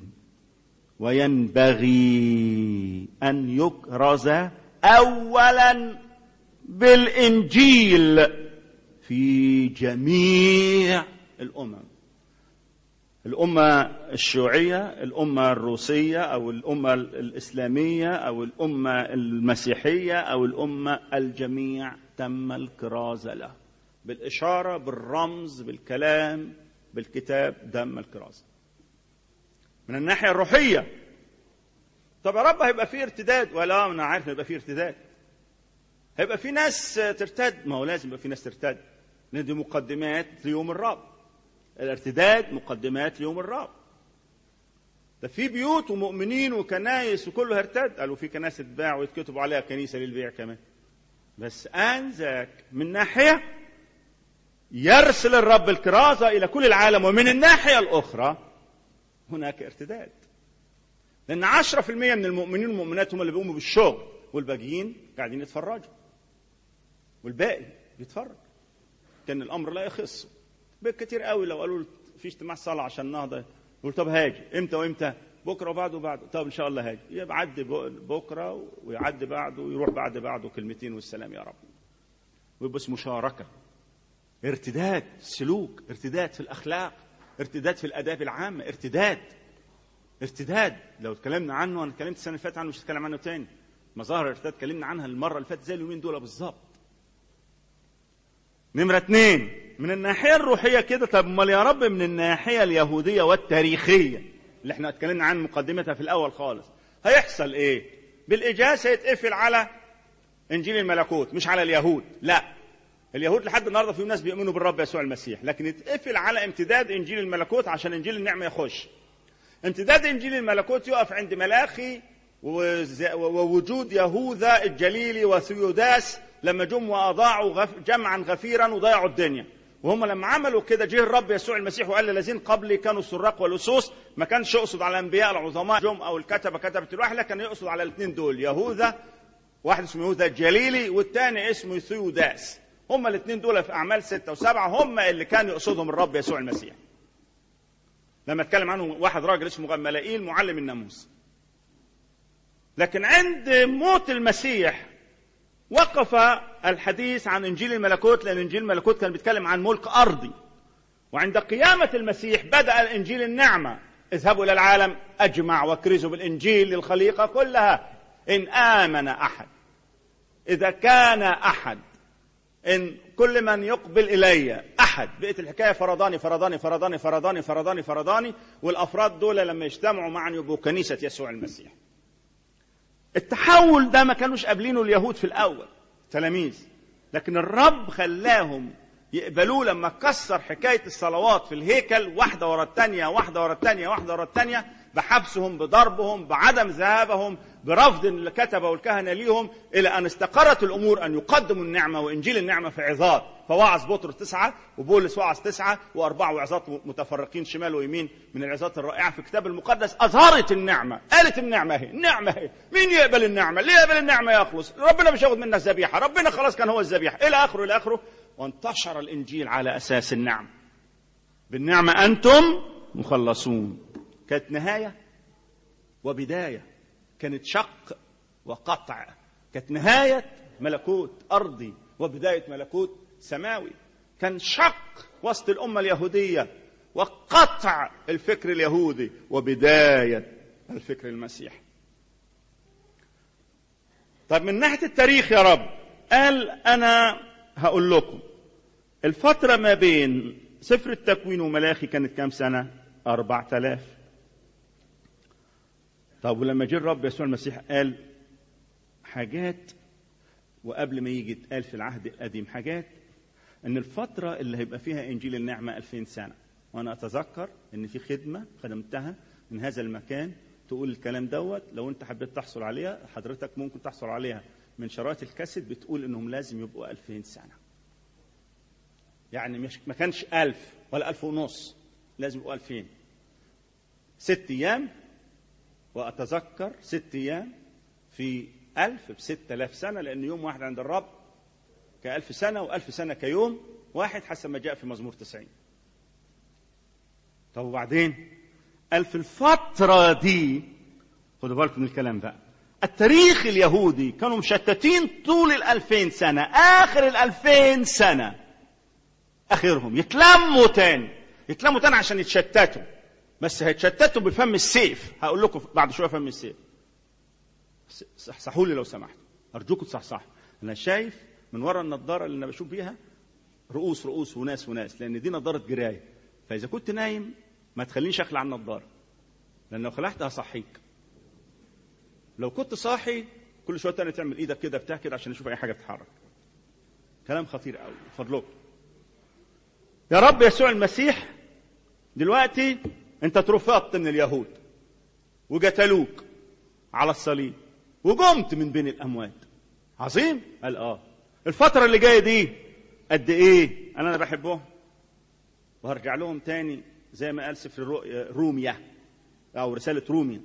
وينبغي أن يكرز أولا بالإنجيل في جميع الأمم الأمة الشيوعية الأمة الروسية أو الأمة الإسلامية أو الأمة المسيحية أو الأمة الجميع تم الكرازة له بالإشارة بالرمز بالكلام بالكتاب تم الكرازة من الناحية الروحية طب يا رب هيبقى فيه ارتداد ولا أنا عارف هيبقى فيه ارتداد هيبقى في ناس ترتد ما هو لازم يبقى في ناس ترتد لان دي مقدمات ليوم الرب الارتداد مقدمات ليوم الرب ده في بيوت ومؤمنين وكنايس وكله هيرتد قالوا في كنائس تتباع ويتكتبوا عليها كنيسه للبيع كمان بس انذاك من ناحيه يرسل الرب الكرازه الى كل العالم ومن الناحيه الاخرى هناك ارتداد لان 10% من المؤمنين والمؤمنات هم اللي بيقوموا بالشغل والباقيين قاعدين يتفرجوا والباقي بيتفرج كان الامر لا يخص كتير قوي لو قالوا في اجتماع صلاه عشان النهضه يقول طب هاجي امتى وامتى بكره وبعده وبعده طب ان شاء الله هاجي يعدي بكره ويعدي بعده ويروح بعد بعده كلمتين والسلام يا رب ويبقى اسمه مشاركه ارتداد سلوك ارتداد في الاخلاق ارتداد في الاداب العامه ارتداد ارتداد لو اتكلمنا عنه انا اتكلمت السنه اللي فاتت عنه مش هتكلم عنه تاني مظاهر الارتداد اتكلمنا عنها المره اللي فاتت زي اليومين دول بالظبط نمرة اثنين من الناحية الروحية كده طب امال يا رب من الناحية اليهودية والتاريخية اللي احنا اتكلمنا عن مقدمتها في الأول خالص هيحصل ايه؟ بالإجازة يتقفل على إنجيل الملكوت مش على اليهود لا اليهود لحد النهارده في ناس بيؤمنوا بالرب يسوع المسيح لكن يتقفل على امتداد إنجيل الملكوت عشان إنجيل النعمة يخش امتداد إنجيل الملكوت يقف عند ملاخي ووجود يهوذا الجليلي وثيوداس لما جم واضاعوا غف جمعا غفيرا وضيعوا الدنيا وهم لما عملوا كده جه الرب يسوع المسيح وقال للذين قبلي كانوا السراق واللصوص ما كانش يقصد على الانبياء العظماء جم او الكتبه كتبه الوحي لكن يقصد على الاثنين دول يهوذا واحد اسمه يهوذا الجليلي والثاني اسمه ثيوداس هم الاثنين دول في اعمال ستة وسبعة هم اللي كان يقصدهم الرب يسوع المسيح لما اتكلم عنه واحد راجل اسمه غملائيل معلم الناموس لكن عند موت المسيح وقف الحديث عن انجيل الملكوت لان انجيل الملكوت كان بيتكلم عن ملك ارضي وعند قيامه المسيح بدا الانجيل النعمه اذهبوا الى العالم اجمع واكرزوا بالانجيل للخليقه كلها ان امن احد اذا كان احد ان كل من يقبل الي احد بقت الحكايه فرداني فرداني فرداني فرداني فرداني فرداني والافراد دول لما يجتمعوا معا يبقوا كنيسه يسوع المسيح التحول ده ما كانوش قابلينه اليهود في الاول تلاميذ لكن الرب خلاهم يقبلوه لما كسر حكايه الصلوات في الهيكل واحده ورا الثانيه واحده ورا الثانيه واحده ورا الثانيه بحبسهم بضربهم بعدم ذهابهم برفض الكتبه والكهنه ليهم الى ان استقرت الامور ان يقدموا النعمه وانجيل النعمه في عظات فوعظ بطرس تسعه وبولس وعظ تسعه واربع وعظات متفرقين شمال ويمين من العظات الرائعه في الكتاب المقدس اظهرت النعمه قالت النعمه اهي النعمه اهي مين يقبل النعمه؟ اللي يقبل النعمه يخلص ربنا مش هياخد منا الذبيحه ربنا خلاص كان هو الذبيحه الى اخره الى اخره وانتشر الانجيل على اساس النعم بالنعمه انتم مخلصون كانت نهايه وبدايه كانت شق وقطع كانت نهايه ملكوت ارضي وبدايه ملكوت سماوي كان شق وسط الامه اليهوديه وقطع الفكر اليهودي وبدايه الفكر المسيحي طب من ناحيه التاريخ يا رب قال انا هقول لكم الفتره ما بين سفر التكوين وملاخي كانت كام سنه أربعة آلاف طب ولما جه الرب يسوع المسيح قال حاجات وقبل ما يجي اتقال في العهد القديم حاجات ان الفتره اللي هيبقى فيها انجيل النعمه 2000 سنه وانا اتذكر ان في خدمه خدمتها من هذا المكان تقول الكلام دوت لو انت حبيت تحصل عليها حضرتك ممكن تحصل عليها من شرايط الكاسيت بتقول انهم لازم يبقوا 2000 سنه يعني مش ما كانش 1000 ولا 1000 ونص لازم يبقوا 2000 ست ايام واتذكر ست ايام في ألف بستة آلاف سنة لأن يوم واحد عند الرب كألف سنة وألف سنة كيوم واحد حسب ما جاء في مزمور تسعين طب وبعدين قال في الفترة دي خدوا بالكم من الكلام بقى التاريخ اليهودي كانوا مشتتين طول الألفين سنة آخر الألفين سنة آخرهم يتلموا تاني يتلموا تاني عشان يتشتتوا بس هيتشتتوا بفم السيف هقول لكم بعد شوية فم السيف صحصحوا لي لو سمحتوا ارجوكم تصحصحوا انا شايف من ورا النضاره اللي انا بشوف بيها رؤوس رؤوس وناس وناس لان دي نضاره جرايه فاذا كنت نايم ما تخلينيش اخلع النضاره لان لو خلعت هصحيك لو كنت صاحي كل شويه تاني تعمل ايدك كده بتاع كده عشان اشوف اي حاجه بتتحرك كلام خطير قوي فضلكم يا رب يسوع المسيح دلوقتي انت اترفضت من اليهود وقتلوك على الصليب وقمت من بين الاموات عظيم قال اه الفتره اللي جايه دي قد ايه انا انا بحبهم وهرجع لهم تاني زي ما قال سفر روميا او رساله روميا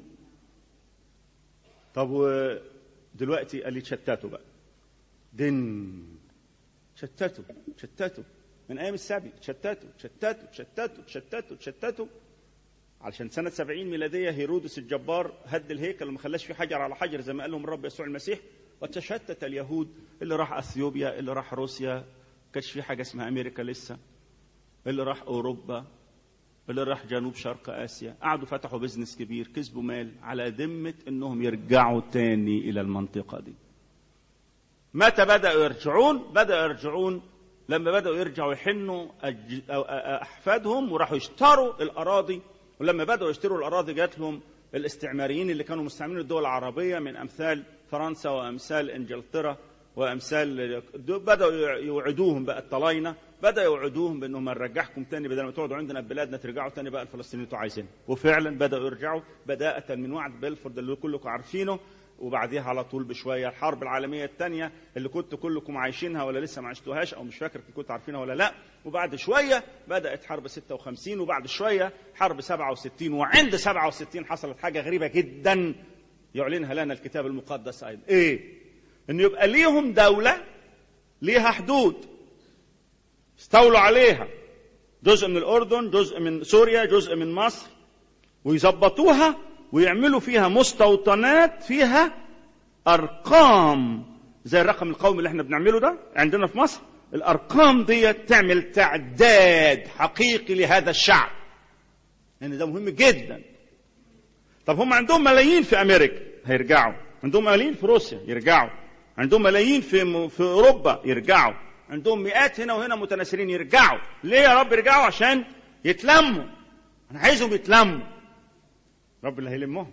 طب دلوقتي قال لي تشتتوا بقى دن تشتتوا تشتتوا من ايام السبي تشتتوا تشتتوا تشتتوا تشتتوا تشتتوا علشان سنة 70 ميلادية هيرودس الجبار هد الهيكل وما خلاش فيه حجر على حجر زي ما قال لهم الرب يسوع المسيح وتشتت اليهود اللي راح اثيوبيا اللي راح روسيا كانش في حاجة اسمها أمريكا لسه اللي راح أوروبا اللي راح جنوب شرق آسيا قعدوا فتحوا بزنس كبير كسبوا مال على ذمة إنهم يرجعوا تاني إلى المنطقة دي متى بدأوا يرجعون بدأوا يرجعون لما بدأوا يرجعوا يحنوا أحفادهم وراحوا يشتروا الأراضي ولما بدأوا يشتروا الأراضي جات لهم الاستعماريين اللي كانوا مستعمرين الدول العربية من أمثال فرنسا وأمثال إنجلترا وأمثال بدأوا يوعدوهم بقى الطلاينة بدأوا يوعدوهم بأنهم نرجعكم تاني بدل ما تقعدوا عندنا في بلادنا ترجعوا تاني بقى الفلسطينيين اللي انتوا عايزينه وفعلا بدأوا يرجعوا بداية من وعد بلفورد اللي كلكم عارفينه وبعديها على طول بشويه الحرب العالميه الثانيه اللي كنتوا كلكم عايشينها ولا لسه ما عشتوهاش او مش فاكر كنتوا عارفينها ولا لا وبعد شويه بدات حرب 56 وبعد شويه حرب 67 وعند 67 حصلت حاجه غريبه جدا يعلنها لنا الكتاب المقدس ايضا ايه ان يبقى ليهم دوله ليها حدود استولوا عليها جزء من الاردن جزء من سوريا جزء من مصر ويظبطوها ويعملوا فيها مستوطنات فيها ارقام زي الرقم القومي اللي احنا بنعمله ده عندنا في مصر الارقام دي تعمل تعداد حقيقي لهذا الشعب لان يعني ده مهم جدا طب هم عندهم ملايين في امريكا هيرجعوا عندهم ملايين في روسيا يرجعوا عندهم ملايين في في اوروبا يرجعوا عندهم مئات هنا وهنا متناثرين يرجعوا ليه يا رب يرجعوا عشان يتلموا انا عايزهم يتلموا رب اللي هيلمهم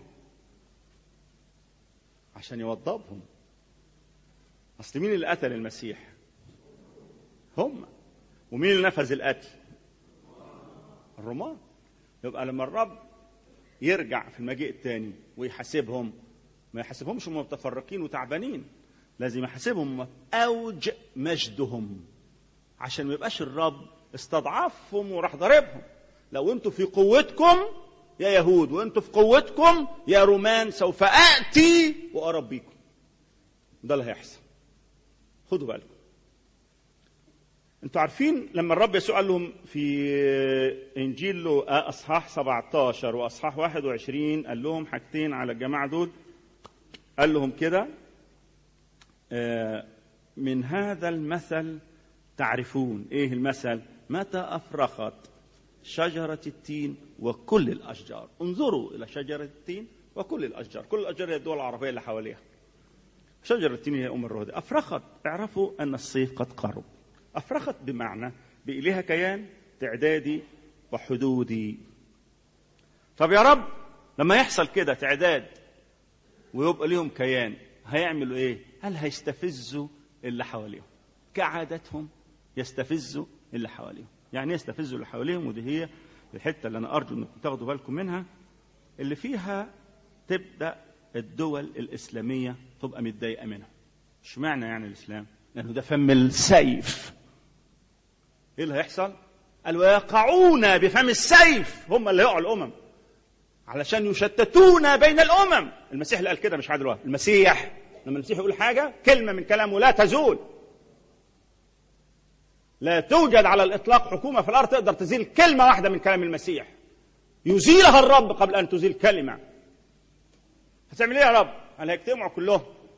عشان يوضبهم اصل مين اللي قتل المسيح هم ومين اللي نفذ القتل الرومان يبقى لما الرب يرجع في المجيء الثاني ويحاسبهم ما يحاسبهمش هم متفرقين وتعبانين لازم يحاسبهم اوج مجدهم عشان ما يبقاش الرب استضعفهم وراح ضاربهم لو انتوا في قوتكم يا يهود وانتوا في قوتكم يا رومان سوف اتي واربيكم ده اللي هيحصل خدوا بالكم انتوا عارفين لما الرب يسوع قال لهم في انجيل له اصحاح 17 واصحاح 21 قال لهم حاجتين على الجماعه دول قال لهم كده من هذا المثل تعرفون ايه المثل متى افرخت شجرة التين وكل الأشجار انظروا إلى شجرة التين وكل الأشجار كل الأشجار هي الدول العربية اللي حواليها شجرة التين هي أم الرهد أفرخت اعرفوا أن الصيف قد قرب أفرخت بمعنى بإليها كيان تعدادي وحدودي طب يا رب لما يحصل كده تعداد ويبقى ليهم كيان هيعملوا ايه هل هيستفزوا اللي حواليهم كعادتهم يستفزوا اللي حواليهم يعني ايه يستفزوا اللي حواليهم ودي هي الحته اللي انا ارجو انكم تاخدوا بالكم منها اللي فيها تبدا الدول الاسلاميه تبقى متضايقه منها اشمعنى يعني الاسلام لانه ده فم السيف ايه اللي هيحصل قال ويقعون بفم السيف هم اللي يقعوا الامم علشان يشتتون بين الامم المسيح اللي قال كده مش عادل وهب المسيح لما المسيح يقول حاجه كلمه من كلامه لا تزول لا توجد على الاطلاق حكومه في الارض تقدر تزيل كلمه واحده من كلام المسيح يزيلها الرب قبل ان تزيل كلمه هتعمل ايه يا رب قال هيجتمعوا كلهم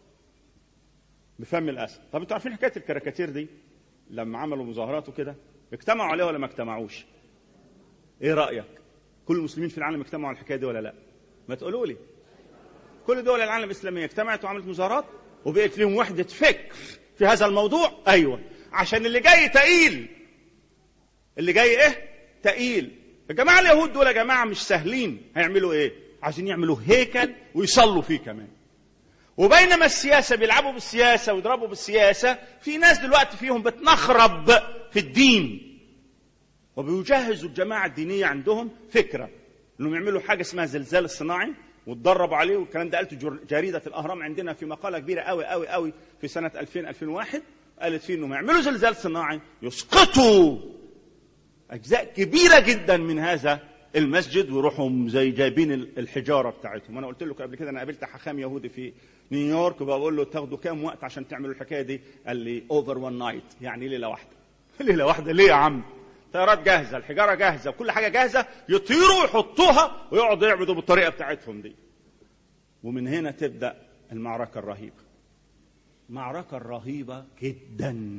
بفم الاسد طب انتوا عارفين حكايه الكاريكاتير دي لما عملوا مظاهرات وكده اجتمعوا عليها ولا ما اجتمعوش ايه رايك كل المسلمين في العالم اجتمعوا على الحكايه دي ولا لا ما تقولوا لي كل دول العالم الاسلاميه اجتمعت وعملت مظاهرات وبقت لهم وحده فكر في هذا الموضوع ايوه عشان اللي جاي تقيل اللي جاي ايه تقيل الجماعه اليهود دول يا جماعه مش سهلين هيعملوا ايه عايزين يعملوا هيكل ويصلوا فيه كمان وبينما السياسة بيلعبوا بالسياسة ويضربوا بالسياسة في ناس دلوقتي فيهم بتنخرب في الدين وبيجهزوا الجماعة الدينية عندهم فكرة انهم يعملوا حاجة اسمها زلزال الصناعي واتدربوا عليه والكلام ده قالته جريدة الأهرام عندنا في مقالة كبيرة قوي قوي قوي في سنة 2000 2001 قالت فيه انهم يعملوا زلزال صناعي يسقطوا أجزاء كبيرة جدا من هذا المسجد ويروحوا زي جايبين الحجاره بتاعتهم انا قلت لكم قبل كده انا قابلت حكام يهودي في نيويورك وبقول له تاخدوا كام وقت عشان تعملوا الحكايه دي قال لي اوفر وان نايت يعني ليله واحده ليله واحده ليه يا عم طيارات جاهزه الحجاره جاهزه كل حاجه جاهزه يطيروا ويحطوها ويقعدوا يعبدوا بالطريقه بتاعتهم دي ومن هنا تبدا المعركه الرهيبه معركه رهيبه جدا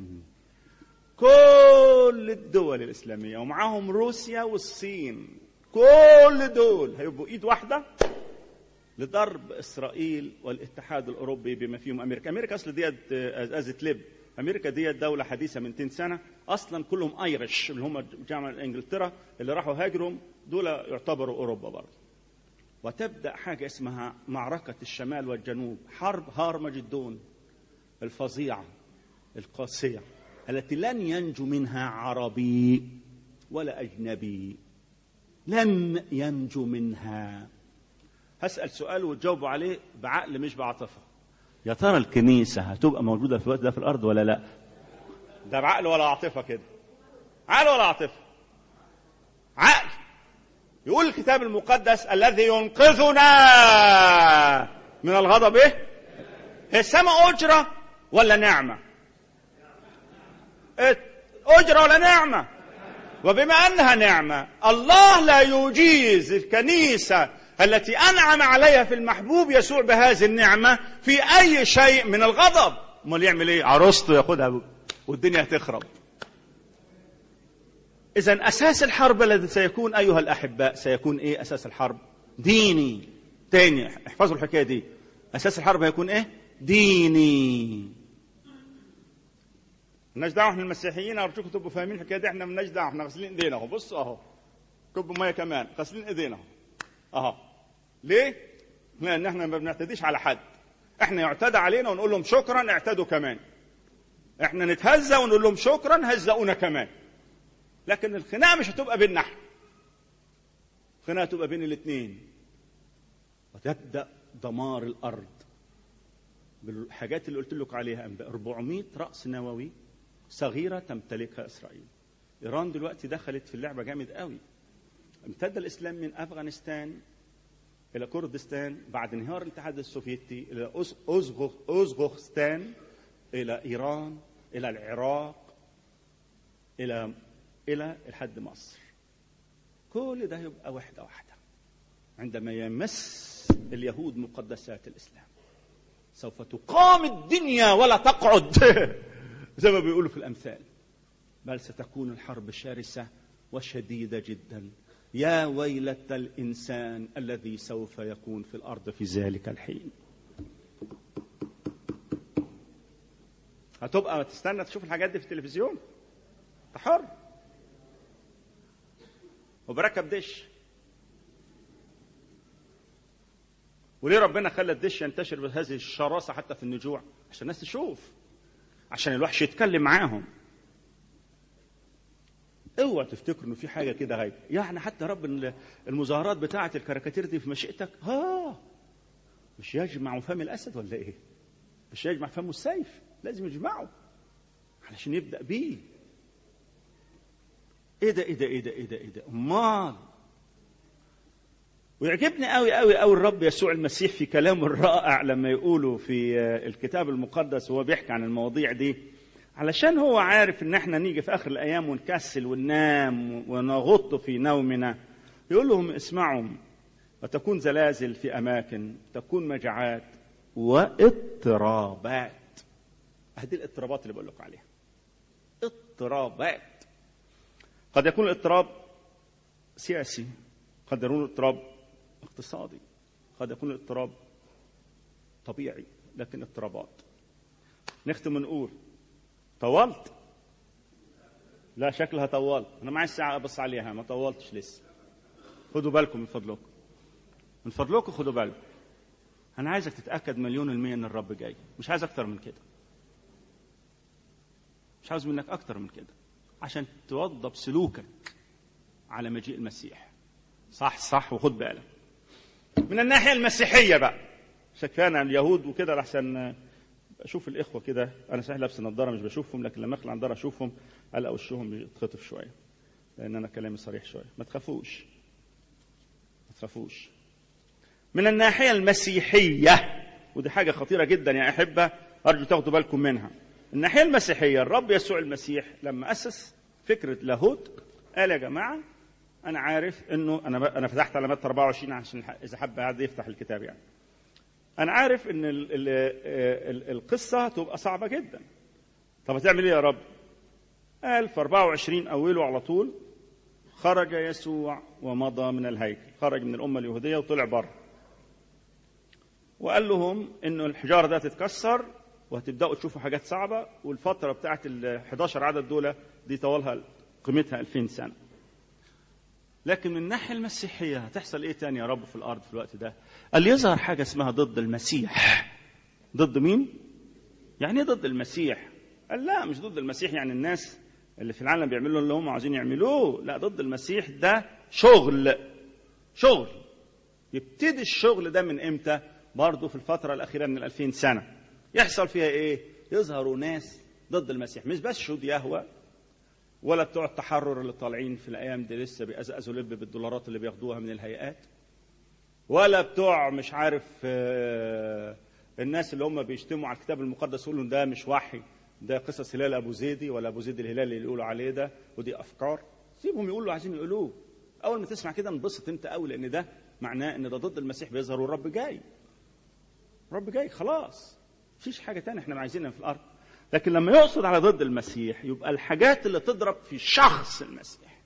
كل الدول الاسلاميه ومعاهم روسيا والصين كل دول هيبقوا ايد واحده لضرب اسرائيل والاتحاد الاوروبي بما فيهم امريكا، امريكا اصل ديت ازازه لب، امريكا ديت دوله حديثه من 200 سنه، اصلا كلهم ايرش اللي هم جامعه انجلترا اللي راحوا هاجروا دول يعتبروا اوروبا برضه. وتبدا حاجه اسمها معركه الشمال والجنوب، حرب هارمجدون الفظيعه القاسيه التي لن ينجو منها عربي ولا اجنبي لن ينجو منها هسأل سؤال وتجاوبوا عليه بعقل مش بعاطفة يا ترى الكنيسة هتبقى موجودة في الوقت ده في الأرض ولا لا ده بعقل ولا عاطفة كده عقل ولا عاطفة عقل يقول الكتاب المقدس الذي ينقذنا من الغضب ايه هي السماء أجرة ولا نعمة أجرة ولا نعمة وبما انها نعمه الله لا يجيز الكنيسه التي انعم عليها في المحبوب يسوع بهذه النعمه في اي شيء من الغضب امال يعمل ايه عروسته ياخدها والدنيا هتخرب اذا اساس الحرب الذي سيكون ايها الاحباء سيكون ايه اساس الحرب ديني تاني احفظوا الحكايه دي اساس الحرب هيكون ايه ديني مالناش دعوه احنا المسيحيين ارجوكم تبقوا فاهمين الحكايه دي احنا مالناش دعوه احنا غاسلين ايدينا اهو بص اهو كب ميه كمان غاسلين ايدينا اهو ليه؟ لان احنا ما بنعتديش على حد احنا يعتدى علينا ونقول لهم شكرا اعتدوا كمان احنا نتهزى ونقول لهم شكرا هزقونا كمان لكن الخناقه مش هتبقى بيننا احنا الخناقه هتبقى بين الاثنين وتبدا دمار الارض بالحاجات اللي قلت لكم عليها 400 راس نووي صغيرة تمتلكها إسرائيل إيران دلوقتي دخلت في اللعبة جامد قوي امتد الإسلام من أفغانستان إلى كردستان بعد انهيار الاتحاد السوفيتي إلى أوزغوخ أوزغوخستان إلى إيران إلى العراق إلى إلى لحد مصر كل ده يبقى واحدة واحدة عندما يمس اليهود مقدسات الإسلام سوف تقام الدنيا ولا تقعد زي ما بيقولوا في الامثال بل ستكون الحرب شرسه وشديده جدا يا ويلة الانسان الذي سوف يكون في الارض في ذلك الحين هتبقى تستنى تشوف الحاجات دي في التلفزيون انت حر وبركب دش وليه ربنا خلى الدش ينتشر بهذه الشراسه حتى في النجوع عشان الناس تشوف عشان الوحش يتكلم معاهم اوعوا تفتكروا انه في حاجه كده غايبه يعني حتى رب المظاهرات بتاعه الكاريكاتير دي في مشيئتك ها مش يجمع فم الاسد ولا ايه مش يجمع فمه السيف لازم يجمعه علشان يبدا بيه ايه ده ايه ده ايه ده ايه ده ايه ده امال ويعجبني قوي قوي قوي الرب يسوع المسيح في كلامه الرائع لما يقوله في الكتاب المقدس وهو بيحكي عن المواضيع دي علشان هو عارف ان احنا نيجي في اخر الايام ونكسل وننام ونغط في نومنا يقول لهم اسمعوا وتكون زلازل في اماكن تكون مجاعات واضطرابات هذه الاضطرابات اللي بقول لكم عليها اضطرابات قد يكون الاضطراب سياسي قد يكون الاضطراب اقتصادي قد يكون الاضطراب طبيعي لكن اضطرابات نختم ونقول طولت لا شكلها طولت انا معي الساعه ابص عليها ما طولتش لسه خدوا بالكم من فضلكم من فضلكم خدوا بالكم انا عايزك تتاكد مليون المية ان الرب جاي مش عايز اكتر من كده مش عاوز منك اكتر من كده عشان توضب سلوكك على مجيء المسيح صح صح وخد بالك من الناحيه المسيحيه بقى شكفانا اليهود وكده لحسن اشوف الاخوه كده انا صحيح لابس نظاره مش بشوفهم لكن لما اخلع نظاره اشوفهم الاقي وشهم بيتخطف شويه لان انا كلامي صريح شويه ما تخافوش ما تخافوش من الناحيه المسيحيه ودي حاجه خطيره جدا يا احبه ارجو تاخدوا بالكم منها الناحيه المسيحيه الرب يسوع المسيح لما اسس فكره لاهوت قال يا جماعه انا عارف انه انا انا فتحت على متى 24 عشان اذا حب حد يفتح الكتاب يعني انا عارف ان ال ال ال القصه تبقى صعبه جدا طب هتعمل ايه يا رب قال في 24 اوله على طول خرج يسوع ومضى من الهيكل خرج من الامه اليهوديه وطلع بره وقال لهم انه الحجاره ده تتكسر وهتبداوا تشوفوا حاجات صعبه والفتره بتاعت ال 11 عدد دول دي طولها قيمتها 2000 سنه لكن من الناحيه المسيحيه هتحصل ايه تاني يا رب في الارض في الوقت ده قال يظهر حاجه اسمها ضد المسيح ضد مين يعني ايه ضد المسيح قال لا مش ضد المسيح يعني الناس اللي في العالم بيعملوا اللي هم عاوزين يعملوه لا ضد المسيح ده شغل شغل يبتدي الشغل ده من امتى برضه في الفترة الأخيرة من الألفين سنة يحصل فيها إيه يظهروا ناس ضد المسيح مش بس شهود يهوى ولا بتوع التحرر اللي طالعين في الأيام دي لسه بيأزأزوا لب بالدولارات اللي بياخدوها من الهيئات ولا بتوع مش عارف الناس اللي هم بيشتموا على الكتاب المقدس يقولوا ده مش وحي ده قصص هلال ابو زيدي ولا ابو زيد الهلالي اللي يقولوا عليه ده ودي افكار سيبهم يقولوا عايزين يقولوه اول ما تسمع كده انبسط انت قوي لان ده معناه ان ده ضد المسيح بيظهر والرب جاي الرب جاي خلاص مفيش حاجه تانية احنا عايزينها في الارض لكن لما يقصد على ضد المسيح يبقى الحاجات اللي تضرب في شخص المسيح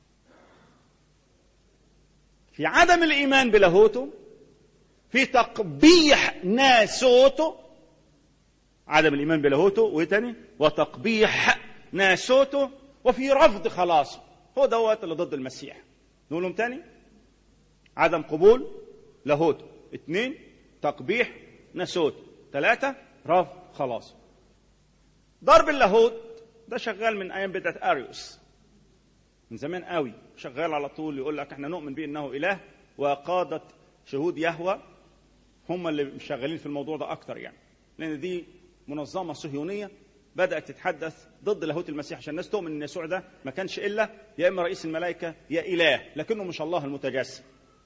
في عدم الايمان بلاهوته في تقبيح ناسوته عدم الايمان بلاهوته وايه تاني وتقبيح ناسوته وفي رفض خلاصه هو دوت اللي ضد المسيح نقول لهم تاني عدم قبول لاهوته اثنين تقبيح ناسوته ثلاثة رفض خلاصه ضرب اللاهوت ده شغال من ايام بدعة اريوس من زمان قوي شغال على طول يقول لك احنا نؤمن به انه اله وقادة شهود يهوى هم اللي شغالين في الموضوع ده اكتر يعني لان دي منظمه صهيونيه بدات تتحدث ضد لاهوت المسيح عشان الناس تؤمن ان يسوع ده ما كانش الا يا اما رئيس الملائكه يا اله لكنه مش الله المتجسد.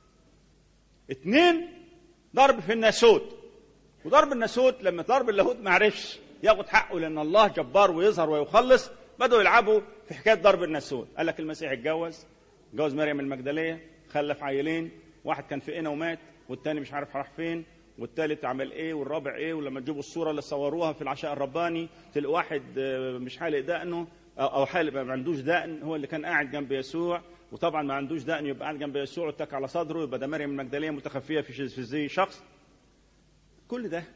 اثنين ضرب في الناسوت وضرب الناسوت لما ضرب اللاهوت ما عرفش ياخد حقه لان الله جبار ويظهر ويخلص بدأوا يلعبوا في حكايه ضرب الناسوت قال لك المسيح اتجوز اتجوز مريم المجدليه خلف عيلين واحد كان في قنا ومات والتاني مش عارف راح فين والتالت عمل ايه والرابع ايه ولما تجيبوا الصوره اللي صوروها في العشاء الرباني تلاقوا واحد مش حالق دقنه او حالق ما عندوش دقن هو اللي كان قاعد جنب يسوع وطبعا ما عندوش دقن يبقى قاعد جنب يسوع واتك على صدره يبقى ده مريم المجدليه متخفيه في في زي شخص كل ده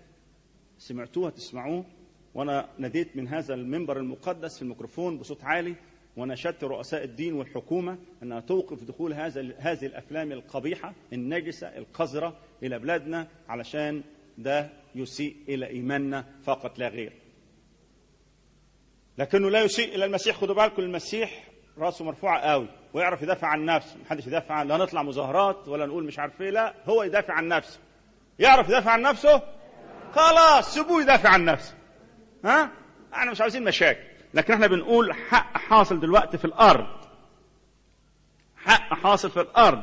سمعتوه تسمعوه وانا ناديت من هذا المنبر المقدس في الميكروفون بصوت عالي ونشدت رؤساء الدين والحكومة أنها توقف دخول هذا هذه الأفلام القبيحة النجسة القذرة إلى بلادنا علشان ده يسيء إلى إيماننا فقط لا غير لكنه لا يسيء إلى المسيح خدوا بالكم المسيح راسه مرفوعة قوي ويعرف يدافع عن نفسه محدش يدافع عن لا نطلع مظاهرات ولا نقول مش عارف ايه لا هو يدافع عن نفسه يعرف يدافع عن نفسه خلاص سيبوه يدافع عن نفسه ها احنا مش عاوزين مشاكل لكن احنا بنقول حق حاصل دلوقتي في الارض حق حاصل في الارض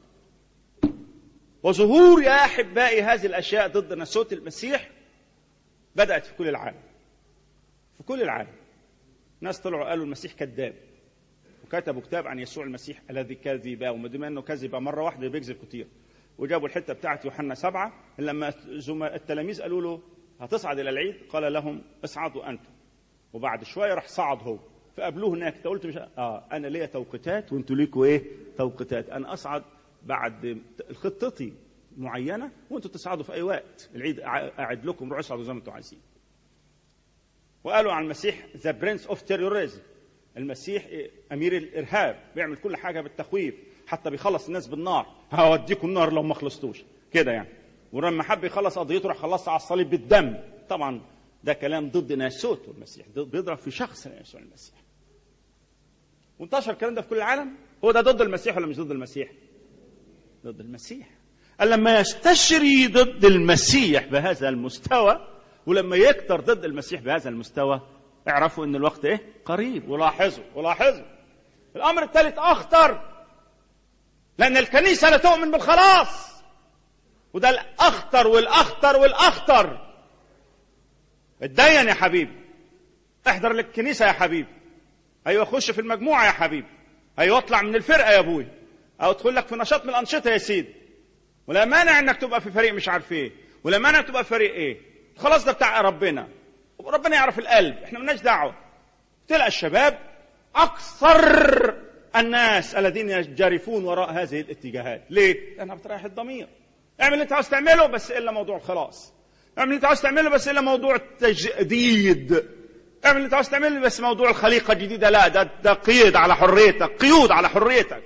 وظهور يا احبائي هذه الاشياء ضد نسوت المسيح بدات في كل العالم في كل العالم ناس طلعوا قالوا المسيح كذاب وكتبوا كتاب عن يسوع المسيح الذي كذب وما دام انه كذب مره واحده بيكذب كتير وجابوا الحته بتاعت يوحنا سبعه لما التلاميذ قالوا له هتصعد الى العيد قال لهم اصعدوا انتم وبعد شويه راح صعد هو فقابلوه هناك انت قلت مش اه انا ليا توقيتات وانتوا ليكوا ايه توقيتات انا اصعد بعد خطتي معينه وانتوا تصعدوا في اي وقت العيد اعد لكم روحوا اصعدوا زي ما انتوا عايزين وقالوا عن المسيح ذا برنس اوف تيروريزم المسيح امير الارهاب بيعمل كل حاجه بالتخويف حتى بيخلص الناس بالنار هوديكم النار لو ما خلصتوش كده يعني ولما حب يخلص قضيته راح خلصها على الصليب بالدم طبعا ده كلام ضد ناسوت المسيح بيضرب في شخص يسوع المسيح وانتشر الكلام ده في كل العالم هو ده ضد المسيح ولا مش ضد المسيح ضد المسيح قال لما يستشري ضد المسيح بهذا المستوى ولما يكتر ضد المسيح بهذا المستوى اعرفوا ان الوقت ايه قريب ولاحظوا ولاحظوا الامر الثالث اخطر لان الكنيسه لا تؤمن بالخلاص وده الاخطر والاخطر والاخطر اتدين يا حبيبي احضر للكنيسه يا حبيبي ايوه خش في المجموعه يا حبيبي ايوه اطلع من الفرقه يا ابوي او ادخل لك في نشاط من الانشطه يا سيدي ولا مانع انك تبقى في فريق مش عارف ايه ولا مانع تبقى في فريق ايه خلاص ده بتاع ربنا وربنا يعرف القلب احنا مالناش دعوه تلقى الشباب اكثر الناس الذين يجرفون وراء هذه الاتجاهات ليه لانها بتريح الضمير اعمل اللي انت عاوز تعمله بس الا موضوع الخلاص اعمل اللي انت عاوز تعمله بس الا موضوع التجديد اعمل اللي انت عاوز تعمله بس موضوع الخليقه الجديده لا ده ده قيد على حريتك قيود على حريتك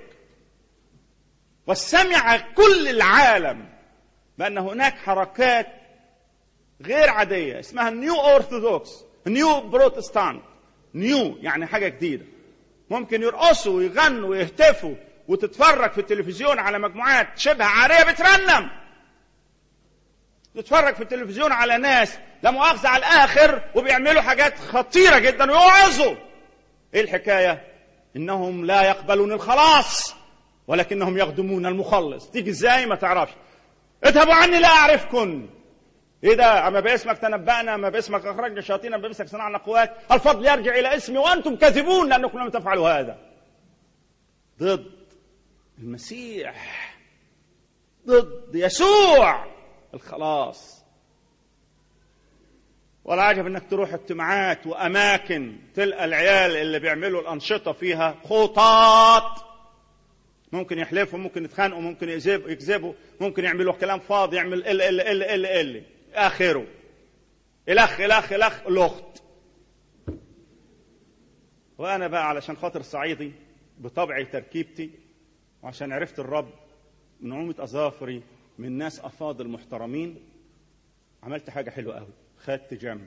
وسمع كل العالم بان هناك حركات غير عاديه اسمها نيو اورثودوكس نيو بروتستانت نيو يعني حاجه جديده ممكن يرقصوا ويغنوا ويهتفوا وتتفرج في التلفزيون على مجموعات شبه عاريه بترنم تتفرج في التلفزيون على ناس لا مؤاخذه على الاخر وبيعملوا حاجات خطيره جدا ويوعظوا ايه الحكايه انهم لا يقبلون الخلاص ولكنهم يخدمون المخلص تيجي ازاي ما تعرفش اذهبوا عني لا اعرفكم ايه ده اما باسمك تنبأنا اما باسمك اخرجنا الشياطين اما باسمك صنعنا قوات الفضل يرجع الى اسمي وانتم كاذبون لانكم لم تفعلوا هذا ضد المسيح ضد يسوع الخلاص ولا عجب انك تروح اجتماعات واماكن تلقى العيال اللي بيعملوا الانشطه فيها خطاط ممكن يحلفوا ممكن يتخانقوا ممكن يكذبوا يكذبوا ممكن يعملوا كلام فاضي يعمل ال ال ال ال ال اخره الاخ الاخ الاخ الاخت وانا بقى علشان خاطر صعيدي بطبعي تركيبتي وعشان عرفت الرب من عومة أظافري من ناس أفاضل محترمين عملت حاجة حلوة قوي خدت جنب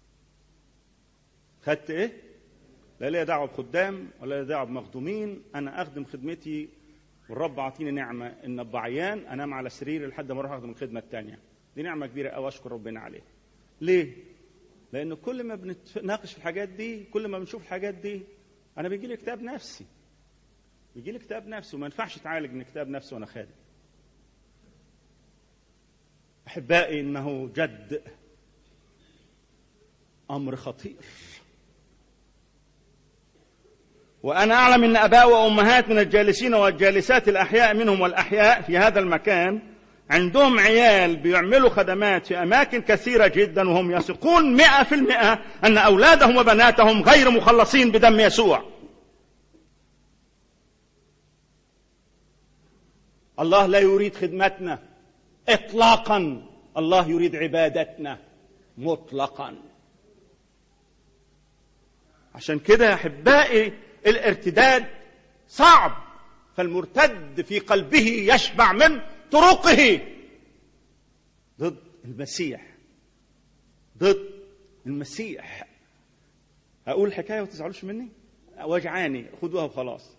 خدت إيه؟ لا ليا دعوة بخدام ولا ليا دعوة بمخدومين أنا أخدم خدمتي والرب عطيني نعمة إن أبقى عيان أنام على سريري لحد ما أروح أخدم الخدمة التانية دي نعمة كبيرة أوي أشكر ربنا عليها ليه؟ لأن كل ما بنتناقش في الحاجات دي كل ما بنشوف الحاجات دي أنا بيجي لي كتاب نفسي بيجي لي كتاب نفسي وما ينفعش اتعالج من كتاب نفسي وانا خادم احبائي انه جد امر خطير وانا اعلم ان اباء وامهات من الجالسين والجالسات الاحياء منهم والاحياء في هذا المكان عندهم عيال بيعملوا خدمات في أماكن كثيرة جدا وهم يثقون مئة في المئة أن أولادهم وبناتهم غير مخلصين بدم يسوع الله لا يريد خدمتنا اطلاقا الله يريد عبادتنا مطلقا عشان كده يا احبائي الارتداد صعب فالمرتد في قلبه يشبع من طرقه ضد المسيح ضد المسيح اقول الحكايه وما تزعلوش مني وجعاني خدوها وخلاص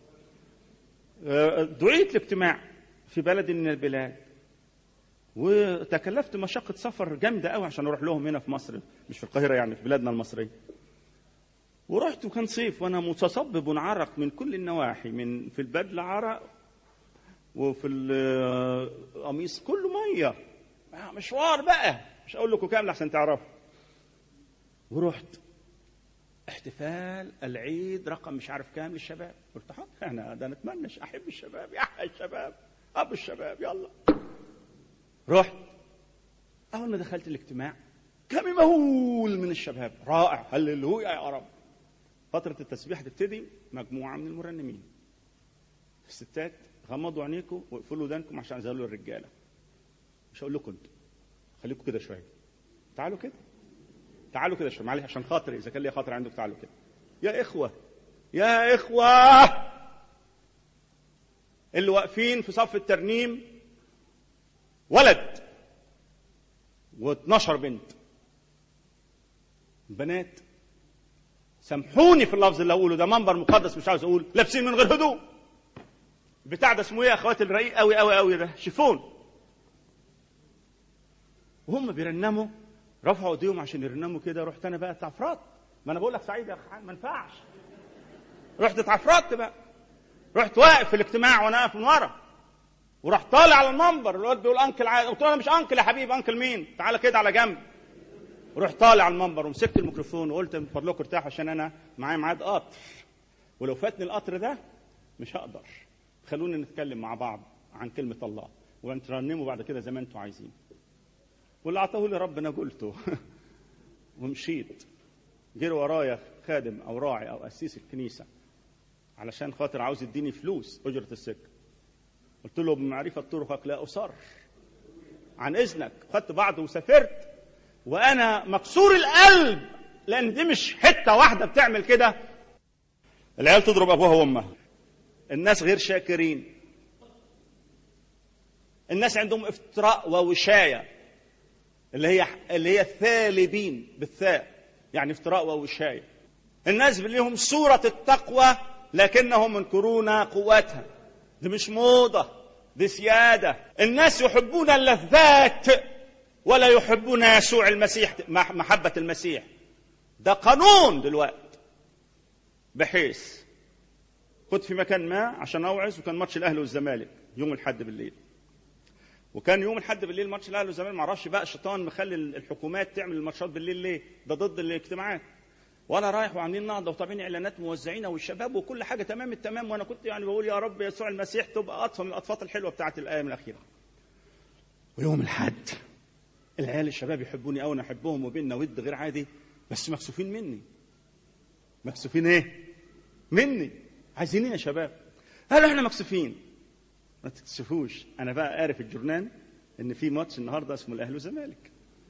دعيت لاجتماع في بلد من البلاد وتكلفت مشقة سفر جامدة قوي عشان أروح لهم هنا في مصر مش في القاهرة يعني في بلادنا المصرية ورحت وكان صيف وأنا متصبب عرق من كل النواحي من في البدلة عرق وفي القميص كله مية مشوار بقى مش أقول لكم كامل عشان تعرفوا ورحت احتفال العيد رقم مش عارف كام للشباب قلت حاضر انا ده نتمنى احب الشباب يا الشباب اب الشباب يلا رحت اول ما دخلت الاجتماع كم مهول من الشباب رائع هللويا يا رب فترة التسبيح تبتدي مجموعة من المرنمين الستات غمضوا عينيكم واقفلوا ودانكم عشان ازالوا الرجالة مش هقول لكم انتوا خليكم كده شوية تعالوا كده تعالوا كده شويه معلش عشان خاطري اذا كان لي خاطر عندك تعالوا كده يا اخوه يا اخوه اللي واقفين في صف الترنيم ولد و12 بنت بنات سامحوني في اللفظ اللي هقوله ده منبر مقدس مش عاوز اقول لابسين من غير هدوء بتاع ده اسمه ايه يا اخواتي الرقيق قوي قوي قوي ده شيفون وهم بيرنموا رفعوا ايديهم عشان يرنموا كده رحت انا بقى اتعفرت ما انا بقول لك سعيد يا اخي ما ينفعش رحت اتعفرت بقى رحت واقف في الاجتماع وانا واقف من ورا ورحت طالع على المنبر الواد بيقول انكل عادي قلت له انا مش انكل يا حبيبي انكل مين تعالى كده على جنب ورحت طالع على المنبر ومسكت الميكروفون وقلت من فضلكم ارتاحوا عشان انا معايا ميعاد قطر ولو فاتني القطر ده مش هقدر خلونا نتكلم مع بعض عن كلمه الله ونترنموا بعد كده زي ما انتم عايزين واللي اعطاه لي ربنا قلته ومشيت جه ورايا خادم او راعي او قسيس الكنيسه علشان خاطر عاوز يديني فلوس اجره السكه قلت له بمعرفه طرقك لا اصر عن اذنك خدت بعض وسافرت وانا مكسور القلب لان دي مش حته واحده بتعمل كده العيال تضرب ابوها وامها الناس غير شاكرين الناس عندهم افتراء ووشايه اللي هي اللي هي الثالبين بالثاء يعني افتراء ووشايه الناس لهم صورة التقوى لكنهم منكرون قوتها دي مش موضة دي سيادة الناس يحبون اللذات ولا يحبون يسوع المسيح محبة المسيح ده قانون دلوقتي بحيث كنت في مكان ما عشان اوعظ وكان ماتش الاهلي والزمالك يوم الاحد بالليل وكان يوم الاحد بالليل ماتش الاهلي والزمالك معرفش بقى الشيطان مخلي الحكومات تعمل الماتشات بالليل ليه ده ضد الاجتماعات وانا رايح وعاملين نهضه وطابعين اعلانات موزعينها والشباب وكل حاجه تمام التمام وانا كنت يعني بقول يا رب يسوع المسيح تبقى اطفى من الاطفال الحلوه بتاعت الايام الاخيره ويوم الحد العيال الشباب يحبوني قوي انا احبهم وبيننا ود غير عادي بس مكسوفين مني مكسوفين ايه مني عايزين ايه يا شباب قالوا احنا مكسوفين ما تكسفوش انا بقى قاري في الجورنال ان في ماتش النهارده اسمه الاهلي والزمالك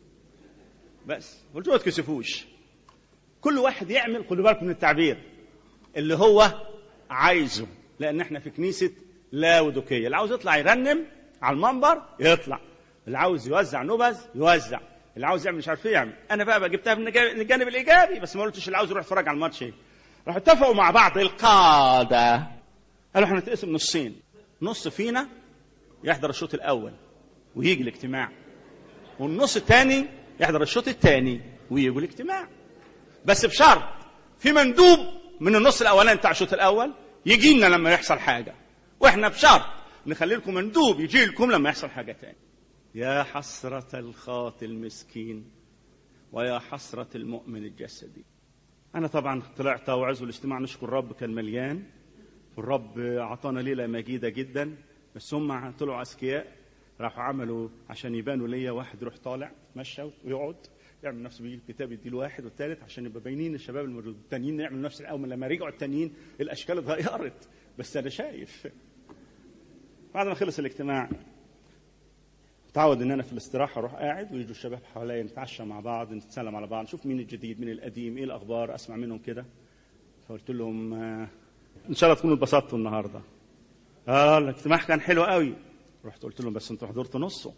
بس قلت ما تكسفوش كل واحد يعمل خدوا بالكم من التعبير اللي هو عايزه لان احنا في كنيسه لاودوكيه اللي عاوز يطلع يرنم على المنبر يطلع اللي عاوز يوزع نبذ يوزع اللي عاوز يعمل مش عارف ايه يعمل انا بقى جبتها من الجانب الايجابي بس ما قلتش اللي عاوز يروح يتفرج على الماتش ايه راحوا اتفقوا مع بعض القاده قالوا احنا نتقسم نصين نص فينا يحضر الشوط الاول ويجي الاجتماع والنص الثاني يحضر الشوط الثاني ويجوا الاجتماع بس بشرط في مندوب من النص الاولاني بتاع الشوط الاول يجي لنا لما يحصل حاجه واحنا بشرط نخلي لكم مندوب يجي لكم لما يحصل حاجه تاني يا حسرة الخاطي المسكين ويا حسرة المؤمن الجسدي أنا طبعا طلعت أوعظ الاجتماع نشكر الرب كان مليان والرب أعطانا ليلة مجيدة جدا بس هم طلعوا أذكياء راحوا عملوا عشان يبانوا ليا واحد يروح طالع مشى ويقعد يعمل نفسه بيجيب كتاب يدي له واحد والثالث عشان يبقى باينين الشباب التانيين يعملوا نفس الاول لما رجعوا التانيين الاشكال اتغيرت بس انا شايف بعد ما خلص الاجتماع تعود ان انا في الاستراحه اروح قاعد ويجوا الشباب حواليا نتعشى مع بعض نتسلم على بعض نشوف مين الجديد مين القديم ايه الاخبار اسمع منهم كده فقلت لهم ان شاء الله تكونوا اتبسطتوا النهارده اه الاجتماع كان حلو قوي رحت قلت لهم بس انتوا حضرتوا نصه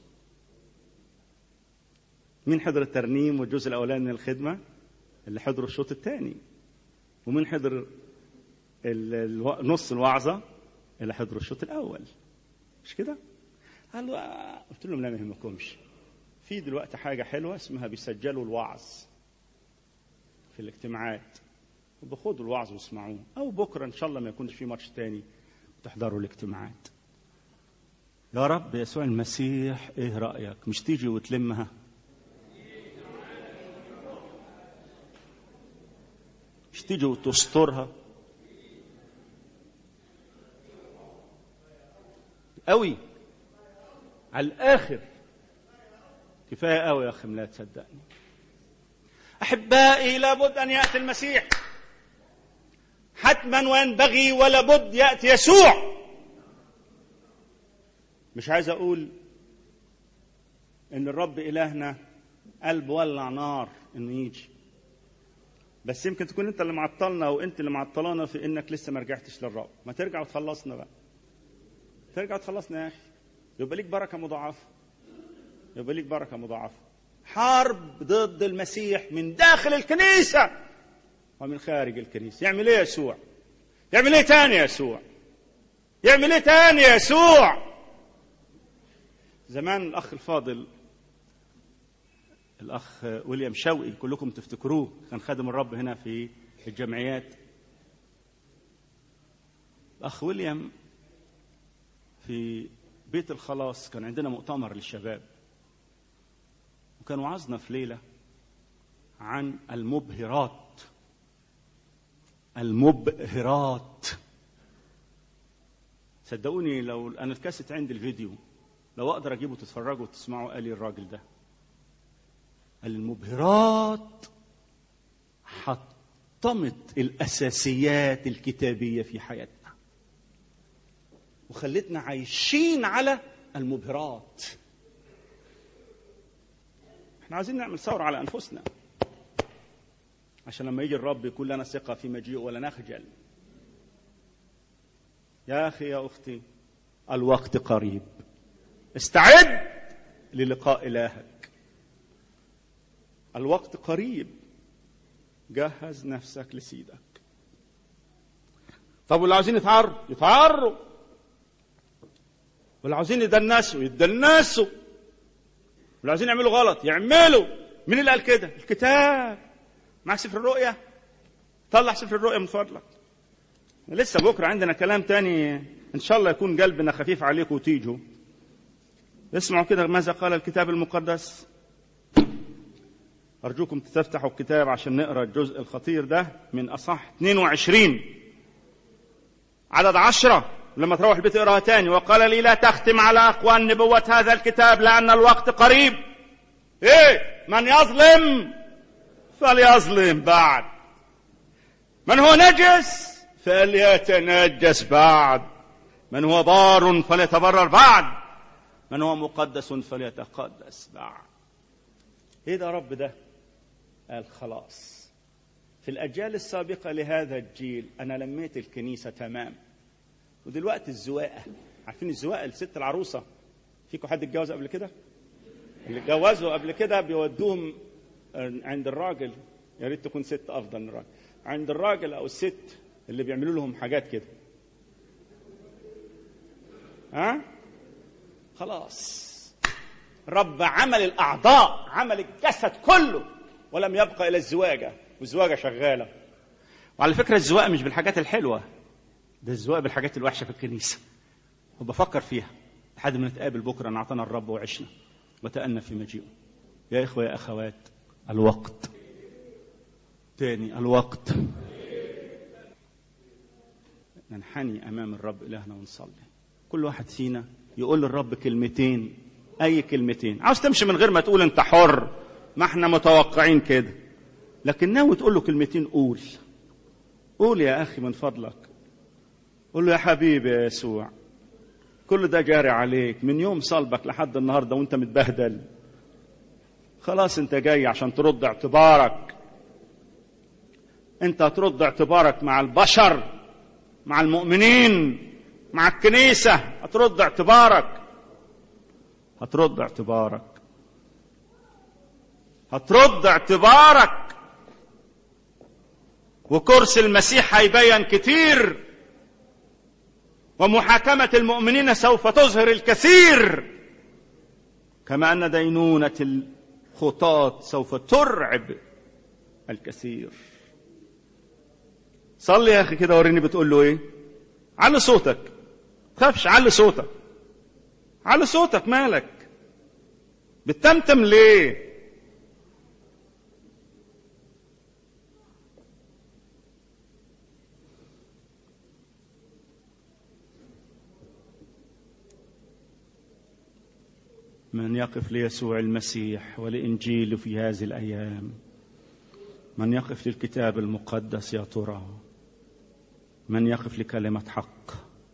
مين حضر الترنيم والجزء الاولاني من الخدمه اللي حضروا الشوط الثاني ومين حضر الو... نص الوعظه اللي حضروا الشوط الاول مش كده قالوا آه. قلت لهم لا ما يهمكمش في دلوقتي حاجه حلوه اسمها بيسجلوا الوعظ في الاجتماعات وبخدوا الوعظ واسمعوه او بكره ان شاء الله ما يكونش في ماتش تاني وتحضروا الاجتماعات يا رب يسوع المسيح ايه رايك مش تيجي وتلمها مش تيجي وتسترها قوي على الاخر كفايه قوي يا اخي لا تصدقني احبائي لابد ان ياتي المسيح حتما وينبغي ولابد ياتي يسوع مش عايز اقول ان الرب الهنا قلب ولع نار انه يجي بس يمكن تكون انت اللي معطلنا وانت اللي معطلانا في انك لسه ما رجعتش للرب ما ترجع وتخلصنا بقى ترجع وتخلصنا يا اخي يبقى ليك بركه مضاعفه يبقى ليك بركه مضاعفه حرب ضد المسيح من داخل الكنيسه ومن خارج الكنيسه يعمل ايه يسوع يعمل ايه تاني يسوع يعمل ايه تاني يسوع زمان الاخ الفاضل الاخ ويليام شوقي كلكم تفتكروه كان خادم الرب هنا في الجمعيات الاخ ويليام في بيت الخلاص كان عندنا مؤتمر للشباب وكان وعظنا في ليله عن المبهرات المبهرات صدقوني لو انا الكاسيت عندي الفيديو لو اقدر اجيبه تتفرجوا وتسمعوا قال لي الراجل ده المبهرات حطمت الاساسيات الكتابيه في حياتنا وخلتنا عايشين على المبهرات احنا عايزين نعمل ثوره على انفسنا عشان لما يجي الرب يكون لنا ثقه في مجيئه ولا نخجل يا اخي يا اختي الوقت قريب استعد للقاء الهك الوقت قريب جهز نفسك لسيدك طب واللي عاوزين يتعروا يتعروا واللي عاوزين يدنسوا يدنسوا واللي عاوزين يعملوا غلط يعملوا مين اللي قال كده الكتاب معك سفر الرؤيا طلع سفر الرؤيا من فضلك لسه بكره عندنا كلام تاني ان شاء الله يكون قلبنا خفيف عليكم وتيجوا اسمعوا كده ماذا قال الكتاب المقدس أرجوكم تفتحوا الكتاب عشان نقرأ الجزء الخطير ده من أصح 22 عدد عشرة لما تروح البيت اقراها تاني وقال لي لا تختم على أقوال نبوة هذا الكتاب لأن الوقت قريب إيه من يظلم فليظلم بعد من هو نجس فليتنجس بعد من هو بار فليتبرر بعد من هو مقدس فليتقدس بعد ايه ده رب ده قال خلاص في الاجيال السابقه لهذا الجيل انا لميت الكنيسه تمام ودلوقتي الزواقه عارفين الزواقه الست العروسه فيكم حد اتجوز قبل كده اللي اتجوزوا قبل كده بيودوهم عند الراجل يا ريت تكون ست افضل من الراجل عند الراجل او الست اللي بيعملوا لهم حاجات كده ها خلاص رب عمل الاعضاء عمل الجسد كله ولم يبقى الى الزواجه والزواجه شغاله وعلى فكره الزواج مش بالحاجات الحلوه ده الزواج بالحاجات الوحشه في الكنيسه وبفكر فيها لحد ما نتقابل بكره ان اعطانا الرب وعشنا وتأنى في مجيئه يا اخوه يا اخوات الوقت تاني الوقت ننحني امام الرب الهنا ونصلي كل واحد فينا يقول للرب كلمتين اي كلمتين عاوز تمشي من غير ما تقول انت حر ما احنا متوقعين كده لكن ناوي تقول له كلمتين قول قول يا اخي من فضلك قول له يا حبيبي يا يسوع كل ده جاري عليك من يوم صلبك لحد النهارده وانت متبهدل خلاص انت جاي عشان ترد اعتبارك انت هترد اعتبارك مع البشر مع المؤمنين مع الكنيسة هترد اعتبارك هترد اعتبارك هترد اعتبارك وكرسي المسيح هيبين كتير ومحاكمة المؤمنين سوف تظهر الكثير كما أن دينونة الخطاة سوف ترعب الكثير صلي يا أخي كده وريني بتقول له إيه علي صوتك خافش علي صوتك علي صوتك مالك بتتمتم ليه من يقف ليسوع المسيح ولإنجيل في هذه الأيام من يقف للكتاب المقدس يا ترى من يقف لكلمة حق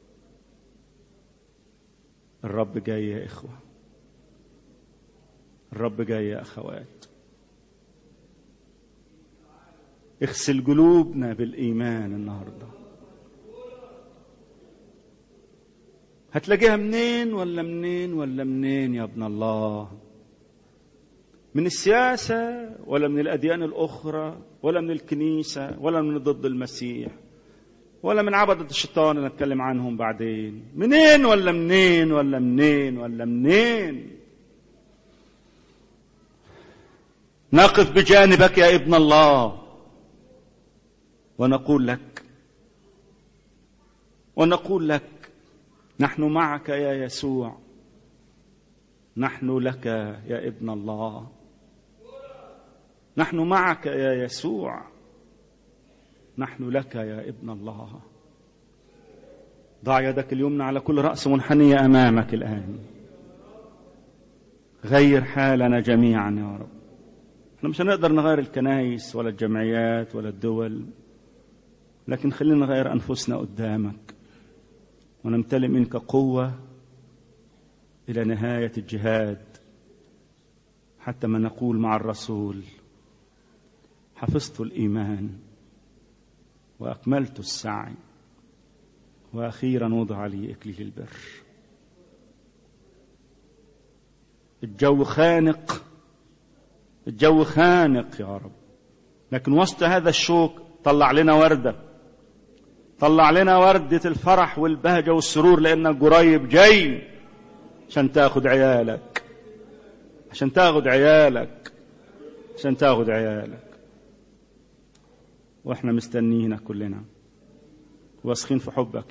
الرب جاي يا إخوة الرب جاي يا أخوات اغسل قلوبنا بالإيمان النهارده هتلاقيها منين ولا منين ولا منين يا ابن الله من السياسة ولا من الأديان الأخرى ولا من الكنيسة ولا من ضد المسيح ولا من عبدة الشيطان اللي نتكلم عنهم بعدين منين ولا منين ولا منين ولا منين نقف بجانبك يا ابن الله ونقول لك ونقول لك نحن معك يا يسوع نحن لك يا ابن الله نحن معك يا يسوع نحن لك يا ابن الله ضع يدك اليمنى على كل رأس منحنية أمامك الآن غير حالنا جميعا يا رب احنا مش هنقدر نغير الكنائس ولا الجمعيات ولا الدول لكن خلينا نغير أنفسنا قدامك ونمتلئ منك قوة إلى نهاية الجهاد حتى ما نقول مع الرسول حفظت الإيمان وأكملت السعي وأخيرا وضع لي إكليل البر الجو خانق الجو خانق يا رب لكن وسط هذا الشوك طلع لنا ورده طلع لنا وردة الفرح والبهجة والسرور لأنك قريب جاي عشان تاخد عيالك عشان تاخد عيالك عشان تاخد عيالك واحنا مستنيينك كلنا واثقين في حبك